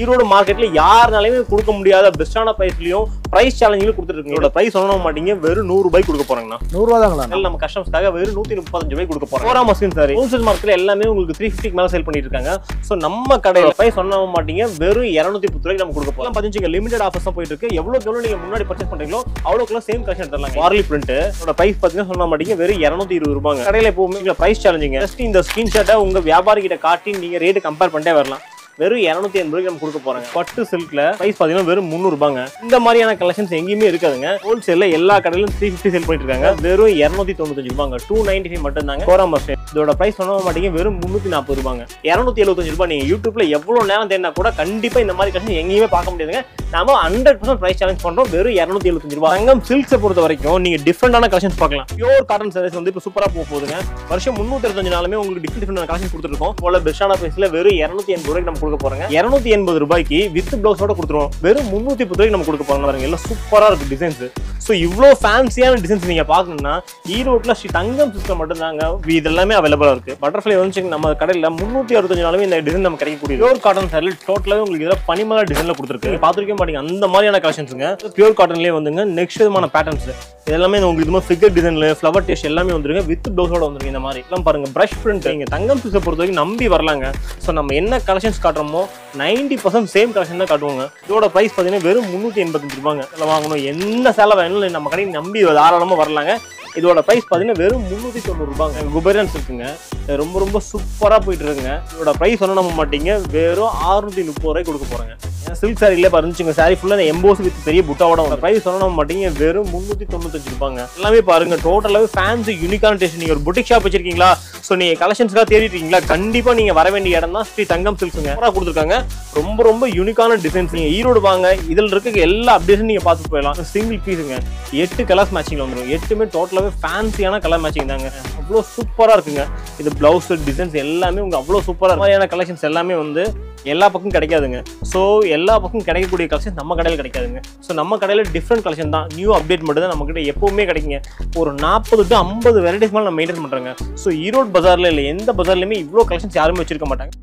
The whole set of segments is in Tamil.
ஈரோடு மார்க்கெட்ல யாருனாலையுமே கொடுக்க முடியாத பெஸ்டான பிரைஸ்லயும் பிரைஸ் சேலஞ்சிலும் கொடுத்துருக்கீங்க இதோட பிரைஸ் சொல்ல மாட்டீங்க வெறும் நூறு ரூபாய் கொடுக்க போறாங்கண்ணா நூறுரூவா தாங்களா அதனால நம்ம கஸ்டமர்ஸ்க்காக வெறும் நூத்தி முப்பத்தஞ்சு ரூபாய் கொடுக்க போறோம் ஃபோரா மஸ்கின் சாரி ஹோல்சேல் மார்க்கெட்ல எல்லாமே உங்களுக்கு த்ரீ ஃபிஃப்டிக்கு மேல சேல் பண்ணிட்டு இருக்காங்க ஸோ நம்ம கடையில பிரைஸ் சொன்ன மாட்டீங்க வெறும் இரநூத்தி பத்து ரூபாய்க்கு நம்ம கொடுக்க போறோம் பதினஞ்சு லிமிடெட் ஆஃபர்ஸ் தான் போயிட்டு இருக்கு எவ்வளோக்கு எவ்வளோ நீங்க முன்னாடி பர்ச்சேஸ் பண்றீங்களோ அவ்வளோக்குலாம் சேம் கலெக்ஷன் தரலாம் வார்லி பிரிண்ட் இதோட பிரைஸ் பார்த்தீங்கன்னா சொன்ன மாட்டீங்க வெறும் இரநூத்தி இருபது ரூபாங்க கடையில எப்பவுமே பிரைஸ் சேலஞ்சிங்க ஜஸ்ட் இந்த ஸ்கிரீன்ஷாட்டை உங்க வியாபாரி கிட்ட காட்டி நீங்க ரேட் கம்பேர் பண்ணிட்டே வரலாம் வெறும் இரநூத்தி எண்பது ரூபாய்க்கு நம்ம கொடுக்க போறாங்க பட்டு சில்க்ல பிரைஸ் பாத்தீங்கன்னா வெறும் முந்நூறு ரூபாங்க இந்த மாதிரியான கலெக்ஷன்ஸ் எங்கேயுமே இருக்காதுங்க ஹோல்சேல்ல எல்லா கடையிலும் த்ரீ ஃபிஃப்டி சேல் பண்ணிட்டு இருக்காங்க வெறும் இரநூத்தி தொண்ணூத்தஞ்சு ரூபாங்க டூ நைன்டி ஃபைவ் மட்டும் தாங்க கோராம இதோட பிரைஸ் சொன்ன மாட்டீங்க வெறும் முந்நூத்தி நாற்பது ரூபாங்க இரநூத்தி எழுபத்தஞ்சு ரூபாய் நீங்க யூடியூப்ல எவ்வளவு நேரம் தேடினா கூட கண்டிப்பா இந்த மாதிரி கலெக்ஷன் எங்கேயுமே பார்க்க முடியாதுங்க நாம ஹண்ட்ரட் பர்சன்ட் பிரைஸ் சேலஞ்ச் பண்றோம் வெறும் இரநூத்தி எழுபத்தஞ்சு ரூபாய் தங்கம் சில்க்ஸை பொறுத்த வரைக்கும் நீங்க டிஃப்ரெண்டான கலெக்ஷன்ஸ் பார்க்கலாம் பியூர் காட்டன் சாரீஸ் வந்து இப்போ சூப்பரா போக போகுதுங்க வருஷம் முந்நூத்தி இருபத்தஞ்சு நாளுமே உங்களுக்கு டிஃப்ரெண்ட் டிஃப்ரெண்ட் கலெக்ஷன் கொடுத்துருக்கோம் போல பெஸ்டான பிரைஸ்ல வெறும் இரநூத்தி எண்பது ரூபாய்க்கு நம்ம கொடுக்க போறோங்க இரநூத்தி எண்பது ரூபாய்க்கு வித் பிளவுஸோட கொடுத்துருவோம் வெறும் முந்நூத்தி பத்து ரூபாய்க்கு நம்ம கொடுக்க போறோம் பாருங்க எல்லாம் சூப்பரா இருக்கு டிசைன்ஸ் ஸோ இவ்வளோ ஃபேன்சியான டிசைன்ஸ் நீங்க பார்க்கணும்னா ஈரோட்ல ஸ்ரீ தங்கம் சிஸ்டம் மட்டும் தாங்க இது எல்லாமே அவைலபிளா இருக்கு பட்டர்ஃப்ளை வந்து நம்ம கடையில் முந்நூத்தி அறுபத்தஞ்சு நாளுமே இந்த டிசைன் நம்ம கிடைக்கக்கூடிய பியூர் காட்டன் சாரில் டோட்டலாவே உங்களுக்கு இதில் பனிமலா டிசைன்ல கொடுத்துருக்கு பார்த்துருக்க மாட்டீங்க அந்த மாதிரியான கலெக்ஷன்ஸுங்க பியூர் காட்டன்லேயே வந்துங்க நெக்ஸ்ட் விதமான பேட்டர்ன்ஸ் இது எல்லாமே உங்களுக்கு இது மாதிரி ஃபிகர் டிசைன்ல ஃப்ளவர் டேஸ்ட் எல்லாமே வந்துருங்க வித் ப்ளவுஸோட வந்துருங்க இந்த மாதிரி எல்லாம் பாருங்க பிரஷ் பிரிண்ட் நீங்க தங்கம் சிஸ்டம் பொறுத்த வரைக்கும் நம்பி வரலாங்க ஸோ நம்ம என்ன கலெக்ஷன்ஸ் காட்டுறோமோ நைன்டி பர்சன்ட் சேம் கலெக்ஷன் தான் காட்டுவாங்க இதோட பிரைஸ் பார்த்தீங்கன்னா வெறும் முந்நூற்றி எண்பத்தஞ்சு ரூபாங்க இதில் வாங்கணும் என்ன சேலை வேணும் நம்ம கடையை நம்பி தாராளமாக வரலாங்க இதோட பிரைஸ் பார்த்தீங்கன்னா வெறும் முந்நூற்றி தொண்ணூறு ரூபாங்க குபேரன்ஸ் இருக்குங்க இது ரொம்ப ரொம்ப சூப்பராக போயிட்டு இருக்குங்க இதோட பிரைஸ் சொன்ன நம்ப மாட்டீங்க வெறும் அறுநூத்தி முப்பது ரூபாய் கொடுக்க போறாங்க சில்க் சாரியில பாருச்சுங்க சாரி ஃபுல்லாக எம்போஸ் வித் பெரிய புட்டாவோட வரும் பிரைஸ் சொன்ன நம்ப மாட்டீங்க வெறும் முந்நூற்றி தொண்ணூத்தஞ்சு ரூபாங்க எல்லாமே பாருங்க டோட்டலாகவே ஃபேன்சி யூனிக்கான டேஸ்ட் நீங்கள் ஒரு புட்டிக் ஷாப் வச்சிருக்கீங்களா ஸோ நீங்கள் கலெக்ஷன்ஸ்க்காக தேடிட்டு இருக்கீங்களா கண்டிப்பாக நீங்கள் வர வேண்டிய இடம் தான் ஸ்ரீ தங்கம் சில்க்ஸுங்க சூப்பராக கொடுத்துருக்காங்க ரொம்ப ரொம்ப யூனிக்கான டிசைன்ஸ் நீங்கள் ஈரோடு வாங்க இதில் இருக்க எல்லா அப்டேஷன் நீங்கள் பார்த்து போயிடலாம் சிங்கிள் பீஸுங்க எட்டு கலர்ஸ் மேட்சிங்கில் வந்துடும் எட்டுமே டோட்டலாகவே ஃபேன்சியான கலர் மேட்சிங் தாங்க அவ்வளோ சூப்பராக இருக்குங்க இது பிளவுஸ் டிசைன்ஸ் எல்லாமே உங்களுக்கு அவ்வளோ சூப்பராக மாதிரியான கலெக்ஷன்ஸ் எல்லாமே வந்து எல்லா பக்கம் கிடைக்காதுங்க ஸோ எல்லா பக்கம் கிடைக்கக்கூடிய கலெக்ஷன் நம்ம கடையில் கிடைக்காதுங்க ஸோ நம்ம கடையில் டிஃப்ரெண்ட் கலெக்ஷன் தான் நியூ அப்டேட் மட்டும் தான் நம்மக்கிட்ட எப்பவுமே கிடைக்குங்க ஒரு நாற்பது டு ஐம்பது வெரைட்டிஸ் மேலே நம்ம மெயின்டைன் பண்ணுறோங்க ஸோ ஈரோடு பஜாரில் இல்லை எந்த பஜார்லையுமே இவ்வளோ கலெக்ஷன்ஸ் யாருமே வச்சிருக்க மாட்டாங்க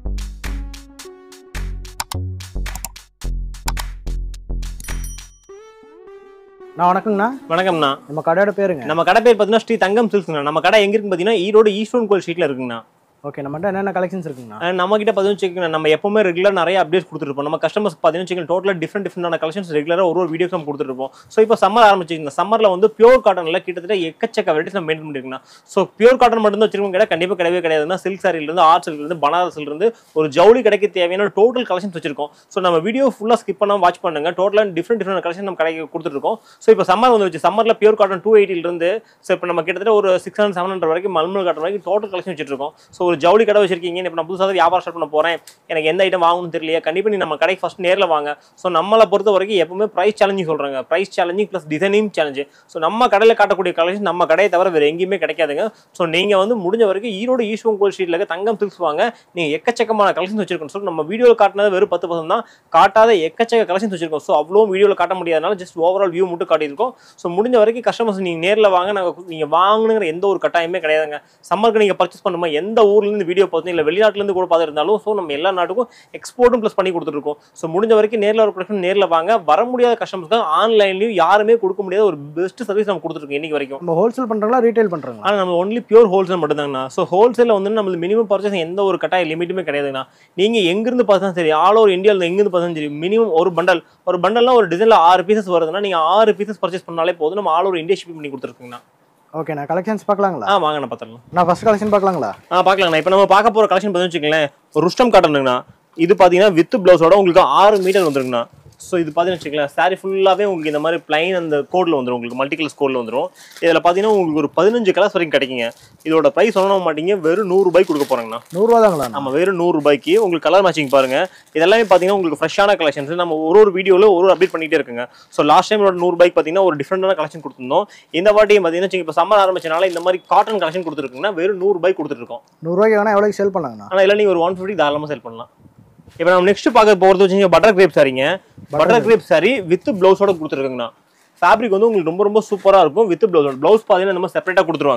நான் வணக்கங்கண்ணா வணக்கம்ண்ணா நம்ம கடையோட பேருங்க நம்ம கடை பேர் பார்த்தீங்கன்னா ஸ்ரீ தங்கம் சில்க்ஸ்ண்ணா நம்ம கடை எங்க இருக்குன்னு பார்த்தீங்கன்னா ஈரோடு ஈஸ்வரன் கோயில் ஸ்ட்ரீட்ல இருக்குங்கண்ணா ஓகே நம்மகிட்ட என்னென்ன கலெக்ஷன்ஸ் இருக்குங்கண்ணா அஹ் நம்ம கிட்ட பார்த்தீங்கன்னா வச்சுக்கோங்க, நம்ம எப்பவுமே ரெகுலர் நிறைய அப்டேட்ஸ் கொடுத்துருப்போம் நம்ம கஸ்டமர்ஸ் பார்த்தீங்கன்னா டோட்டலாக டிஃப்ரெண்ட் டிஃப்ரெண்டான கலெக்ஷன்ஸ் ரெகுலராக ஒரு ஒரு வீடியோஸ் நம்ம கொடுத்துருப்போம் ஸோ இப்போ சம்மர் ஆரம்பிச்சிங்க சம்மரில் வந்து பியூர் காட்டனில் கிட்டத்தட்ட எக்கச்சக்க வெரைட்டிஸ் நம்ம மெயின்டைன் பண்ணிருக்கோம் ஸோ பியூர் காட்டன் மட்டும் தான் வச்சிருக்கோம் கேட்டால் கண்டிப்பாக கிடையவே கிடையாதுன்னா சில்க் சாரிலிருந்து ஆர்ட் சில்க்லேருந்து பனாரஸ்லேருந்து ஒரு ஜவுளி கடைக்கு தேவையான டோட்டல் கலெக்ஷன்ஸ் வச்சிருக்கோம் ஸோ நம்ம வீடியோ ஃபுல்லாக ஸ்கிப் பண்ணாமல் வாட்ச் பண்ணுங்க டோட்டலாக டிஃப்ரெண்ட் டிஃப்ரெண்ட் கலெக்ஷன் நம்ம கடைக்கு கொடுத்துருக்கோம் ஸோ இப்போ சம்மர் வந்து வச்சு சம்மரில் பியூர் காட்டன் டூ இருந்து ஸோ இப்போ நம்ம கிட்டத்தட்ட ஒரு சிக்ஸ் ஹண்ட்ரட் செவன் ஹண்ட்ரட் வரைக்கும் மல்மல் காட்டன் வரைக்கும் டோட்டல் கலெக்ஷன் வச்சிட்டு இருக்கோம் ஸோ ஒரு ஜவுளி கடை வச்சிருக்கீங்க இப்போ நான் புதுசாக வியாபாரம் ஸ்டார்ட் பண்ண போறேன் எனக்கு எந்த ஐட்டம் வாங்கணும்னு தெரியலையா கண்டிப்பாக நீ நம்ம கடைக்கு ஃபர்ஸ்ட் நேரில் வாங்க ஸோ நம்மளை பொறுத்த வரைக்கும் எப்பவுமே ப்ரைஸ் சேலஞ்சிங் சொல்றாங்க price challenging plus designing challenge so நம்ம கடையில் காட்டக்கூடிய கலெக்ஷன் நம்ம கடையை தவிர வேறு எங்கேயுமே கிடைக்காதுங்க ஸோ நீங்கள் வந்து முடிஞ்ச வரைக்கும் ஈரோடு ஈஸ்வரன் கோயில் ஸ்ட்ரீட்ல இருக்க தங்கம் சில்க்ஸ் வாங்க நீங்கள் எக்கச்சக்கமான கலெக்ஷன்ஸ் வச்சிருக்கோம் ஸோ நம்ம வீடியோவில் காட்டினது வெறும் பத்து பர்சன்ட் தான் காட்டாத எக்கச்சக்க கலெக்ஷன்ஸ் வச்சிருக்கோம் ஸோ அவ்வளோ வீடியோவில் காட்ட முடியாதனால ஜஸ்ட் ஓவரால் வியூ மட்டும் காட்டியிருக்கோம் ஸோ முடிஞ்ச வரைக்கும் கஸ்டமர்ஸ் நீங்கள் நேரில் வாங்க நாங்கள் நீங்கள் வாங்கணுங்கிற எந்த ஒரு கட்டாயமே கிடையாதுங்க சம்மருக்கு நீங்கள் பர்ச்சேஸ் பண்ணுமா எந்த ஊர்லேருந்து வீடியோ பார்த்து இல்லை வெளிநாட்டிலேருந்து கூட பார்த்துருந்தாலும் ஸோ நம்ம எல்லா நாட்டுக்கும் எக்ஸ்போர்ட்டும் ப்ளஸ் பண்ணி கொடுத்துருக்கோம் ஸோ முடிஞ்ச வரைக்கும் நேரில் ஒரு ப்ரொடக்ஷன் நேரில் வாங்க வர முடியாத கஸ்டமர்ஸ்க்கு ஆன்லைன்லையும் யாருமே கொடுக்க முடியாத ஒரு பெஸ்ட் சர்வீஸ் நம்ம கொடுத்துருக்கோம் இன்னைக்கு வரைக்கும் நம்ம ஹோல்சேல் பண்றாங்களா ரீட்டைல் பண்றாங்களா ஆனால் நம்ம ஒன்லி பியூர் ஹோல்சேல் மட்டும்தாங்கண்ணா ஸோ ஹோல்சேலில் வந்து நம்மளுக்கு மினிமம் பர்ச்சேஸ் எந்த ஒரு கட்டாய லிமிட்டுமே கிடையாதுண்ணா நீங்கள் எங்கிருந்து பார்த்தா சரி ஆல் ஓவர் இந்தியாவில் எங்கிருந்து பார்த்தா சரி மினிமம் ஒரு பண்டல் ஒரு பண்டல்னா ஒரு டிசைனில் ஆறு பீசஸ் வருதுன்னா நீங்கள் ஆறு பீசஸ் பர்ச்சேஸ் பண்ணாலே போதும் நம்ம ஆல் ஓவர் இந்தியா ஷிப்பிங் பண்ணி கொடுத்துருக்குங்கண்ணா ஓகே நான் கலெக்ஷன்ஸ் பார்க்கலாங்களா ஆ வாங்க நான் பார்த்துடலாம் நான் ஃபர்ஸ்ட் கலெக்ஷன் பார்க்கலாங்களா ஆ பார்க்கலாங்கண்ணா இப்போ நம்ம பார்க்க போகிற கலெக்ஷன் பார்த்து வச்சுக்கங்களேன் ருஷ்டம் காட்டனுங்கண்ணா இது பார்த்தீங்கன்னா வித் ப்ளவுஸோட உங்களுக்கு ஆறு மீட்டர் வந்துருங்கண்ணா ஸோ இது பார்த்தீங்கன்னு வச்சுக்கலாம் சாரி ஃபுல்லாகவே உங்களுக்கு இந்த மாதிரி பிளைன் அந்த கோடில் வந்துடும் உங்களுக்கு மல்டி கலர்ஸ் கோடில் வந்துடும் இதில் பார்த்தீங்கன்னா உங்களுக்கு ஒரு பதினஞ்சு கலர்ஸ் வரைக்கும் கிடைக்குங்க இதோட ப்ரைஸ் சொன்ன மாட்டீங்க வெறும் நூறுரூபாய்க்கு கொடுக்க போகிறாங்கண்ணா நூறுரூவா தாங்களா நம்ம வெறும் நூறு ரூபாய்க்கு உங்களுக்கு கலர் மேட்சிங் பாருங்க இதெல்லாமே பார்த்தீங்கன்னா உங்களுக்கு ஃப்ரெஷ்ஷான கலெக்ஷன்ஸ் நம்ம ஒரு ஒரு வீடியோவில் ஒரு ஒரு அப்டேட் பண்ணிட்டே இருக்குங்க ஸோ லாஸ்ட் டைம் நூறு ரூபாய்க்கு பார்த்தீங்கன்னா ஒரு டிஃப்ரெண்டான கலெக்ஷன் கொடுத்துருந்தோம் இந்த வாட்டியும் பார்த்தீங்கன்னா இப்போ சம்மர் ஆரம்பிச்சனால இந்த மாதிரி காட்டன் கலெக்ஷன் கொடுத்துருக்குங்கன்னா வெறும் நூறு ரூபாய்க்கு கொடுத்துருக்கோம் நூறுரூவாய்க்கு வேணா எவ்வளோக்கு சேல் பண்ணலாங்கண்ணா ஆனால் இல்லை நீங்கள் ஒரு ஒன் ஃபிஃப்டி தாராளமாக செல் பண்ணலாம் இப்போ நம்ம நெக்ஸ்ட் பார்க்க போகிறது வச்சுங்க பட்டர் கிரேப் சாரிங்க பட்டர் கிரேப் சாரி வித் ப்ளவுஸோட கொடுத்துருக்குங்கண்ணா ஃபேப்ரிக் வந்து உங்களுக்கு ரொம்ப ரொம்ப சூப்பராக இருக்கும் வித் ப்ளவுஸோட ப்ளவுஸ் பார்த்தீங்கன்னா நம்ம செப்பரேட்டாக கொடுத்துருவாங்க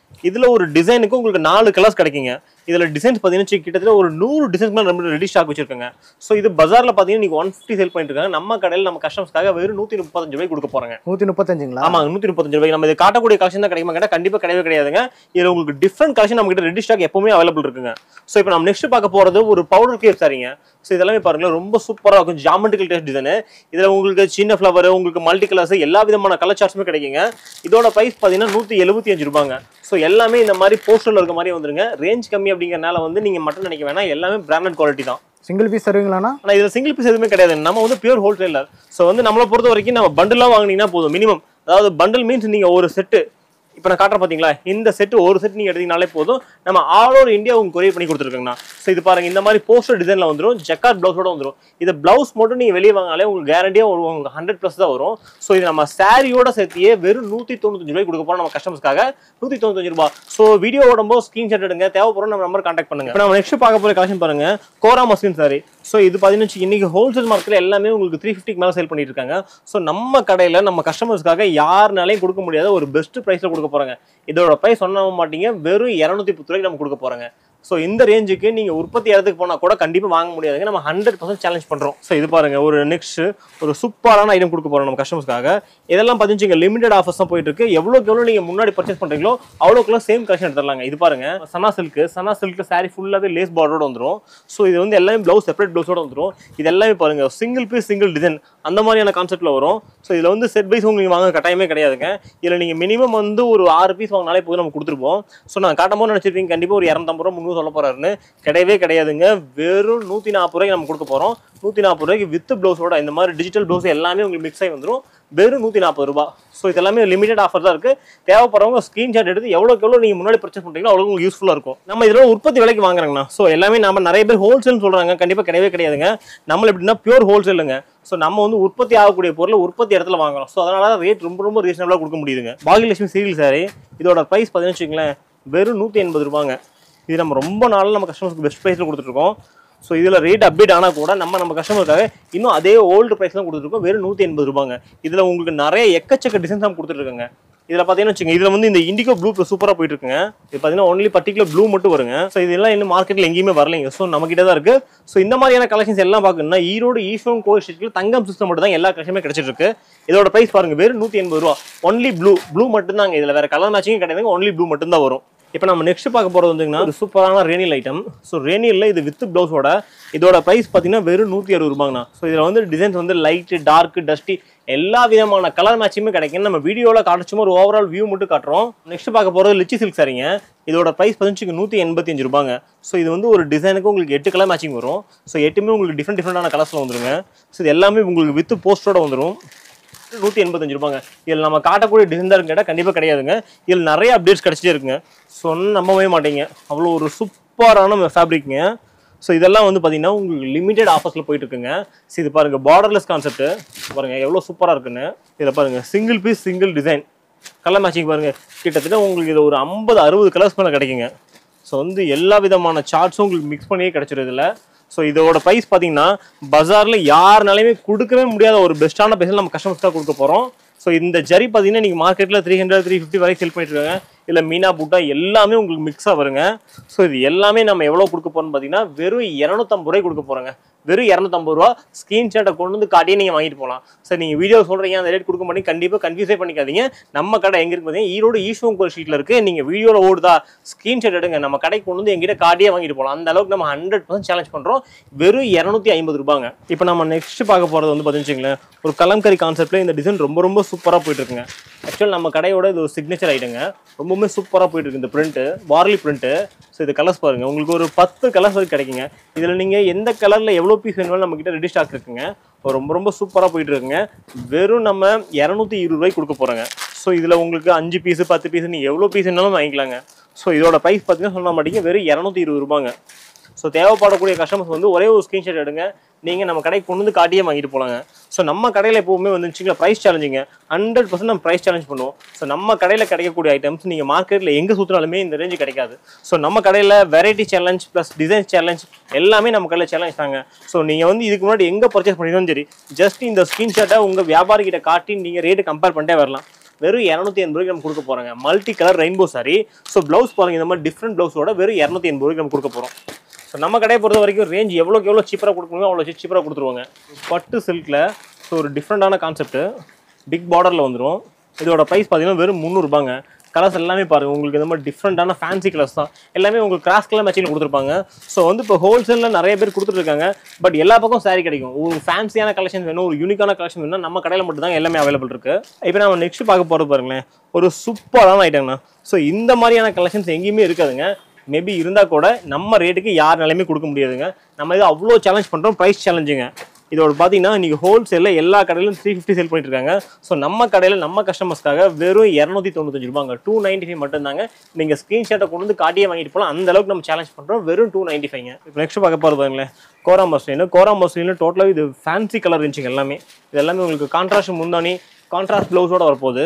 இதுல ஒரு டிசைனுக்கு உங்களுக்கு நாலு கலர்ஸ் கிடைக்குங்க இதுல டிசைன்ஸ் பார்த்தீங்கன்னா கிட்டத்தட்ட ஒரு நூறு டிசைன்ஸ் மேலே நம்ம ரெடி ஸ்டாக் வச்சிருக்காங்க ஸோ இது பஜார்ல பார்த்தீங்கன்னா நீங்க ஒன் ஃபிஃப்டி சேல் பண்ணிட்டு இருக்காங்க நம்ம கடையில் நம்ம கஸ்டமர்ஸ்க்காக வெறும் நூற்றி முப்பத்தஞ்சு ரூபாய் கொடுக்க போறாங்க நூற்றி முப்பத்தஞ்சுங்களா ஆமா நூற்றி முப்பத்தஞ்சு ரூபாய் நம்ம இது காட்டக்கூடிய கலெக்ஷன் தான் கிடைக்குமா கேட்டால் கண்டிப்பாக கிடையவே கிடையாதுங்க இதுல உங்களுக்கு டிஃப்ரெண்ட் கலெக்ஷன் நம்ம கிட்ட ரெடி ஸ்டாக் எப்பவுமே அவைலபிள் இருக்குங்க ஸோ இப்போ நம்ம நெக்ஸ்ட் பார்க்க போறது ஒரு பவுடர் கேப் சாரிங்க ஸோ இதெல்லாமே பாருங்களேன் ரொம்ப சூப்பராக இருக்கும் ஜாமெட்ரிக்கல் டேஸ்ட் டிசைன் இதுல உங்களுக்கு சின்ன ஃப்ளவர் உங்களுக்கு மல்டி கலர்ஸ் எல்லா விதமான கலர் சார்ட்ஸுமே கிடைக்குங்க இதோட ப்ரைஸ் பார்த்தீங்கன்னா நூற்றி எழுபத்தி அஞ்சு ரூபாங்க ஸோ எல்லாமே இந்த மாதிரி போஸ்டர்ல இருக்க மாதிரி வந்துருங்க ரேஞ்ச் கம்மி அப்படிங்கறனால வந்து நீங்க மட்டும் நினைக்க வேணாம் எல்லாமே பிராண்டட் குவாலிட்டி தான் சிங்கிள் பீஸ் தருவீங்களாண்ணா ஆனா இதுல சிங்கிள் பீஸ் எதுவுமே கிடையாது நம்ம வந்து பியூர் ஹோல்சேலர் ஸோ வந்து நம்மளை பொறுத்த வரைக்கும் நம்ம பண்டிலாக வாங்குனீங்கன்னா போதும் மினிமம் அதாவது பண்டில் மீன்ஸ் நீங்க ஒரு செட்டு இப்போ நான் காட்டுறேன் பாத்தீங்களா இந்த செட் ஒரு செட் நீங்க எடுத்தீங்கனாலே போதும் நம்ம ஆல் ஓவர் இந்தியா உங்களுக்கு கொரியர் பண்ணி கொடுத்துருக்கோங்கண்ணா ஸோ இது பாருங்க இந்த மாதிரி போஸ்டர் டிசைன்ல வந்துரும் ஜக்கார்ட் பிளவுஸோட வந்துரும் இது பிளவுஸ் மட்டும் நீங்க வெளியே வாங்கினாலே உங்களுக்கு கேரண்டியா ஒரு உங்களுக்கு ஹண்ட்ரட் ப்ளஸ் தான் வரும் ஸோ இது நம்ம சாரியோட சேர்த்தியே வெறும் நூத்தி தொண்ணூத்தஞ்சு ரூபாய் கொடுக்க போறோம் நம்ம கஸ்டமர்ஸ்க்காக நூத்தி தொண்ணூத்தஞ்சு ரூபாய் ஸோ வீடியோ ஓடும்போது ஸ்கிரீன்ஷாட் எடுங்க தேவைப்படும் நம்ம நம்பர் கான்டாக்ட் பண்ணுங்க இப்போ நம்ம நெக்ஸ்ட் பார்க்க போற கலெக்ஷன் பாருங்க கோரா மஸ்லின் சாரி ஸோ இது பார்த்தீங்கன்னா வச்சுக்கோங்க, இன்னைக்கு ஹோல்சேல் மார்க்கெட்ல எல்லாமே உங்களுக்கு த்ரீ ஃபிஃப்டிக்கு மேலே சேல் பண்ணிட்டு இருக்காங்க ஸோ நம்ம கடையில் நம்ம கஸ்டமர்ஸ்க்காக யாருனாலையும் கொடுக்க முடியாத ஒரு பெஸ்ட் ப்ரைஸில் கொடுக்க போறாங்க இதோட ப்ரைஸ் சொன்ன மாட்டீங்க வெறும் இரநூத்தி பத்து ரூபாய்க்கு நம்ம கொடுக்க போறாங்க ஸோ இந்த ரேஞ்சுக்கு நீங்க உற்பத்தி இடத்துக்கு போனா கூட கண்டிப்பா வாங்க முடியாதுங்க நம்ம ஹண்ட்ரட் பர்சன்ட் சேலஞ்ச் பண்றோம் ஸோ இது பாருங்க ஒரு நெக்ஸ்ட் ஒரு சூப்பரான ஐட்டம் கொடுக்க போறோம் நம்ம கஸ்டமர்ஸ்க்காக இதெல்லாம் பார்த்தீங்கன்னா லிமிடெட் ஆஃபர்ஸ் தான் போயிட்டு இருக்கு எவ்வளோக்கு எவ்வளோ நீங்க முன்னாடி பர்ச்சேஸ் பண்றீங்களோ அவ்வளோக்குள்ள சேம் கலெக்ஷன் எடுத்துடலாங்க இது பாருங்க சனா சில்க் சனா சில்க் saree ஃபுல்லாவே லேஸ் பார்டரோட வந்துரும் ஸோ இது வந்து எல்லாமே ப்ளவுஸ் செப்பரேட் ப்ளவுஸோட வந்துரும் இது எல்லாமே பாருங்க சிங்கிள் பீஸ் சிங்கிள் டிசைன் அந்த மாதிரியான கான்செப்ட்ல வரும் ஸோ இதுல வந்து செட் வைஸ் உங்களுக்கு வாங்க கட்டாயமே கிடையாதுங்க இதுல நீங்க மினிமம் வந்து ஒரு ஆறு பீஸ் வாங்கினாலே போதும் நம்ம கொடுத்துருப்போம் ஸோ நான் காட்டும் போது நினைச்சிருப்பீங்க கண்டிப்பா ஒரு இரநூத்தம்பது ரூபா முந்நூறு சொல்ல போறாருன்னு கிடையவே கிடையாதுங்க வெறும் நூத்தி நாற்பது ரூபாய்க்கு நம்ம கொடுக்க போறோம் நூத்தி நாற்பது ரூபாய்க்கு வித் ப்ளவுஸோட இந்த மாதிரி டிஜிட்டல் ப்ளவுஸ் எல்லாமே உங்களுக்கு மிக்ஸ் ஆகி வந்துரும் வெறும் நூத்தி நாற்பது ரூபாய் ஸோ இது எல்லாமே லிமிடெட் ஆஃபர் தான் இருக்கு தேவைப்படுறவங்க ஸ்கிரீன்ஷாட் எடுத்து எவ்வளோக்கு எவ்வளோ நீங்க முன்னாடி பர்ச்சேஸ் பண்றீங்களோ அவ்வளோ உங்களுக்கு யூஸ்ஃபுல்லா இருக்கும் நம்ம இதெல்லாம் உற்பத்தி விலைக்கு வாங்குறாங்கண்ணா ஸோ எல்லாமே நம்ம நிறைய பேர் ஹோல்சேல் சொல்றாங்க கண்டிப்பா கிடையவே கிடையாதுங்க நம்ம எப்படின்னா பியூர் ஹோல்சேலுங்க ஸோ நம்ம வந்து உற்பத்தி ஆகக்கூடிய பொருளை உற்பத்தி இடத்துல வாங்குறோம் ஸோ அதனால ரேட் ரொம்ப ரொம்ப ரீசனபிளாக கொடுக்க முடியுதுங்க பாகியலட்சுமி சீரியல் சாரி இதோட ப்ரைஸ் பார்த்தீங்கன்னு வச்சுக்கங்களேன் வெறும் நூற்றி எண்பது ரூபாங்க இது நம்ம ரொம்ப நாளில் நம்ம கஸ்டமர்ஸ்க்கு பெஸ்ட் ப்ரைஸில் கொடுத்துட்ருக்கோம் ஸோ இதில் ரேட் அப்டேட் ஆனால் கூட நம்ம நம்ம கஸ்டமருக்காக இன்னும் அதே ஓல்டு ப்ரைஸ் தான் கொடுத்துருக்கோம் வெறும் நூற்றி எண்பது ரூபாங்க இதில் உங்களுக்கு நிறைய எக்கச்சக்க டிசைன்ஸ் தான் கொடுத்துட்ருக்காங்க இதில் பார்த்தீங்கன்னா வச்சுங்க இதில் வந்து இந்த இண்டிகோ ப்ளூ சூப்பராக போயிட்டு இருக்குங்க இது பார்த்தீங்கன்னா ஒன்லி பர்டிகுலர் ப்ளூ மட்டும் வருங்க ஸோ இதெல்லாம் இன்னும் மார்க்கெட்டில் எங்கேயுமே வரலைங்க ஸோ நம்ம கிட்ட தான் இருக்கு ஸோ இந்த மாதிரியான கலெக்ஷன்ஸ் எல்லாம் பார்க்கணும்னா ஈரோடு ஈஸ்வரன் கோவில் ஸ்ட்ரீட்டில் தங்கம் சிஸ்டம் மட்டும் தான் எல்லா கலெக்ஷனுமே கிடைச்சிட்டு இருக்கு இதோட ப்ரைஸ் பாருங்க வெறும் நூற்றி எண்பது ரூபா ஒன்லி ப்ளூ ப்ளூ மட்டும் தாங்க இதில் வேற கலர் மேட்சிங் கிடையாதுங்க ஒன்லி ப்ளூ மட்டும் தான் வரும் இப்போ நம்ம நெக்ஸ்ட் பார்க்க போகிறது வந்துங்கன்னா ஒரு சூப்பரான ரேனியல் ஐட்டம் ஸோ ரேனியலில் இது வித் ப்ளவுஸோட இதோட ப்ரைஸ் பார்த்தீங்கன்னா வெறும் நூற்றி அறுபது ரூபாங்கண்ணா ஸோ இதில் வந்து டிசைன்ஸ் வந்து லைட் டார்க் டஸ்டி எல்லா விதமான கலர் மேட்சுமே கிடைக்கும் நம்ம வீடியோவில் காட்டுச்சும் ஒரு ஓவரால் வியூ மட்டும் காட்டுறோம் நெக்ஸ்ட் பார்க்க போகிறது லிச்சி சில்க் சாரிங்க இதோட ப்ரைஸ் பார்த்தீங்கன்னா நூற்றி எண்பத்தி அஞ்சு ரூபாங்க ஸோ இது வந்து ஒரு டிசைனுக்கு உங்களுக்கு எட்டு கலர் மேட்சிங் வரும் ஸோ எட்டுமே உங்களுக்கு டிஃப்ரெண்ட் டிஃப்ரெண்டான கலர்ஸில் வந்துருங்க ஸோ இது எல்லாமே உங்களுக்கு வித் போஸ்டரோட வந்துடும் நூற்றி எண்பத்தஞ்சு ரூபாங்க இதில் நம்ம காட்டக்கூடிய டிசைன் தான் கேட்டால் கண்டிப்பாக கிடையாதுங்க இதில் நிறைய அப்டேட்ஸ் கிடச்சிட்டே இருக்குங்க சொன்ன நம்பவே மாட்டீங்க அவ்வளோ ஒரு சூப்பரான ஃபேப்ரிக்ங்க ஸோ இதெல்லாம் வந்து பார்த்தீங்கன்னா உங்களுக்கு லிமிடெட் ஆஃபர்ஸில் போயிட்டு இருக்குங்க ஸோ இது பாருங்கள் பார்டர்லெஸ் கான்செப்ட் பாருங்க எவ்வளோ சூப்பராக இருக்குன்னு இதில் பாருங்கள் single piece single design colour matching பாருங்கள் கிட்டத்தட்ட உங்களுக்கு இது ஒரு ஐம்பது அறுபது கலர்ஸ் மேலே கிடைக்குங்க ஸோ வந்து எல்லா விதமான சார்ட்ஸும் உங்களுக்கு மிக்ஸ் பண்ணியே கிடைச்சிரும் இதில் ஸோ இதோட ப்ரைஸ் பார்த்தீங்கன்னா பஜாரில் யாருனாலையுமே கொடுக்கவே முடியாத ஒரு பெஸ்ட்டான ப்ரைஸில் நம்ம கஸ்டமர்ஸ்க்காக கொடுக்க போகிறோம் ஸோ இந்த ஜரி பார்த்தீங்கன்னா நீங்கள் மார்க்கெட்டில் த்ரீ ஹண்ட்ரட் த்ரீ ஃபிஃப்டி வரைக்கும் செல் பண்ணிட்டு இருக்காங்க இல்லை மீனா பூட்டா எல்லாமே உங்களுக்கு மிக்ஸாக வருங்க ஸோ இது எல்லாமே நம்ம எவ்வளோ கொடுக்க போகிறோம்னு பார்த்தீங்கன்னா வெறும் இரநூத்தம்பது ரூபாய் கொடுக்க போகிறோங்க வெறும் இரநூத்தம்பது ரூபா ஸ்க்ரீன்ஷாட்டை கொண்டு வந்து காட்டியே நீங்கள் வாங்கிட்டு போகலாம் சார் நீங்கள் வீடியோ சொல்கிறீங்க அந்த ரேட் கொடுக்க மாட்டீங்க கண்டிப்பாக கன்ஃபியூஸே பண்ணிக்காதீங்க நம்ம கடை எங்கே இருக்கு பார்த்தீங்கன்னா ஈரோடு ஈஸ்வரம் கோயில் ஸ்ட்ரீட்டில் இருக்குது நீங்கள் வீடியோவில் ஓடுதா ஸ்க்ரீன்ஷாட் எடுங்க நம்ம கடைக்கு கொண்டு வந்து எங்கிட்ட காட்டியே வாங்கிட்டு போகலாம் அந்த அளவுக்கு நம்ம ஹண்ட்ரட் பர்சன்ட் சேலஞ்ச் பண்ணுறோம் வெறும் இரநூத்தி ஐம்பது ரூபாங்க இப்போ நம்ம நெக்ஸ்ட் பார்க்க போகிறது வந்து பார்த்தீங்கன்னா ஒரு கலம்கரி கான்செப்ட்ல இந்த டிசைன் ரொம்ப ரொம்ப சூப்பராக போயிட்டு இருக்குங்க ஆக்சுவல் நம்ம கடையோட இது ஒரு சிக்னேச்சர் ஐட்டங்க ரொம்பவுமே சூப்பராக போயிட்டு இருக்கு இந்த பிரிண்ட்டு வார்லி பிரிண்ட்டு ஸோ இது கலர்ஸ் பாருங்க உங்களுக்கு ஒரு பத்து கலர்ஸ் வரைக்கும் கிடைக்குங்க இதில் நீங்கள் எந்த கலரில் எவ்வளோ பீஸ் வேணுமாலும் நம்ம கிட்ட ரெடி ஸ்டாக் இருக்குங்க இப்போ ரொம்ப ரொம்ப சூப்பராக போயிட்டு இருக்குங்க வெறும் நம்ம இரநூத்தி இருபது ரூபாய்க்கு கொடுக்க போகிறோங்க ஸோ இதில் உங்களுக்கு அஞ்சு பீஸு பத்து பீஸ் நீங்கள் எவ்வளோ பீஸ் வேணாலும் வாங்கிக்கலாங்க ஸோ இதோட ப்ரைஸ் பார்த்தீங்கன்னா சொல்ல மாட்டீங்க வெறும் இரநூத்தி இருபது ரூபாங்க ஸோ தேவைப்படக்கூடிய கஸ்டமர்ஸ் வந்து ஒரே ஒரு ஸ்க்ரீன்ஷாட் எடுங்க நீங்கள் நம்ம கடைக்கு கொண்டு வந்து காட்டியே வாங்கிட்டு போகலாங்க ஸோ நம்ம கடையில் எப்போவுமே வந்து வச்சுக்கல ப்ரைஸ் சேலஞ்சிங்க ஹண்ட்ரட் பர்சன்ட் நம்ம ப்ரைஸ் சேலஞ்ச் பண்ணுவோம் ஸோ நம்ம கடையில் கிடைக்கக்கூடிய ஐட்டம்ஸ் நீங்கள் மார்க்கெட்டில் எங்கே சுற்றினாலுமே இந்த ரேஞ்சு கிடைக்காது ஸோ நம்ம கடையில் variety challenge plus design challenge எல்லாமே நம்ம கடையில் சேலஞ்ச் தாங்க ஸோ நீங்கள் வந்து இதுக்கு முன்னாடி எங்கே பர்ச்சேஸ் பண்ணிருந்தாலும் சரி ஜஸ்ட் இந்த ஸ்க்ரீன்ஷாட்டை உங்கள் வியாபாரிகிட்ட காட்டி நீங்கள் ரேட்டு கம்பேர் பண்ணிட்டே வரலாம் வெறும் இரநூத்தி எண்பது ரூபாய்க்கு நம்ம கொடுக்க போறோங்க multi colour rainbow sari so blouse பாருங்க இந்த மாதிரி டிஃப்ரெண்ட் ப்ளவுஸோட வெறும் இரநூத்தி எண்பது ரூபாய்க்கு நம்ம கொடுக்க போறோம் ஸோ நம்ம கடையை பொறுத்த வரைக்கும் ரேஞ்ச் எவ்வளோக்கு எவ்வளோ சீப்பராக கொடுக்கணுமோ அவ்வளோ சீப்பராக கொடுத்துருவாங்க பட்டு சில்கில் ஸோ ஒரு டிஃப்ரெண்டான கான்செப்ட் பிக் பார்டரில் வந்துடும் இதோட ப்ரைஸ் பார்த்தீங்கன்னா வெறும் முந்நூறுபாங்க கலர்ஸ் எல்லாமே பாருங்க உங்களுக்கு இந்த மாதிரி டிஃப்ரெண்டான ஃபேன்சி கலர்ஸ் தான் எல்லாமே உங்களுக்கு கிராஸ் கலர் மேட்சிங் கொடுத்துருப்பாங்க ஸோ வந்து இப்போ ஹோல்சேலில் நிறைய பேர் கொடுத்துருக்காங்க பட் எல்லா பக்கம் saree கிடைக்கும் ஒரு ஃபேன்சியான கலெக்ஷன் வேணும் ஒரு யூனிக்கான கலெக்ஷன் வேணும் நம்ம கடையில் மட்டும் தான் எல்லாமே அவைலபிள் இருக்கு இப்போ நம்ம நெக்ஸ்ட் பார்க்க போகிறது பாருங்களேன் ஒரு சூப்பரான ஐட்டம்னா ஸோ இந்த மாதிரியான கலெக்ஷன்ஸ் எங்கேயுமே இருக்காதுங்க மேபி இருந்தால் கூட நம்ம ரேட்டுக்கு யாருனாலுமே கொடுக்க முடியாதுங்க நம்ம இது அவ்வளோ சேலஞ்ச் பண்ணுறோம் ப்ரைஸ் சேலஞ்சுங்க இதோட பார்த்தீங்கன்னா இன்றைக்கி ஹோல்சேலில் எல்லா கடையிலும் த்ரீ ஃபிஃப்டி சேல் பண்ணிட்டு இருக்காங்க ஸோ நம்ம கடையில் நம்ம கஸ்டமர்ஸ்க்காக வெறும் இரநூத்தி தொண்ணூத்தஞ்சு ரூபாங்க டூ நைன்ட்டி ஃபைவ் மட்டும்தாங்க நீங்கள் ஸ்க்ரீன்ஷாட்டை கொண்டு வந்து காட்டியே வாங்கிட்டு போகலாம் அந்த அளவுக்கு நம்ம சேலஞ்ச் பண்ணுறோம் வெறும் டூ நைன்ட்டி ஃபைவ்ங்க இப்போ நெக்ஸ்ட் பார்க்க போகிறது பாருங்களேன் கோரா மஸ்லின் கோரா மஸ்லின் டோட்டலாக இது ஃபேன்சி கலர் இருந்துச்சுங்க எல்லாமே இது எல்லாமே உங்களுக்கு கான்ட்ராஸ்ட் முந்தானி கான்ட்ராஸ்ட் ப்ளவுஸோட வரப்போகுது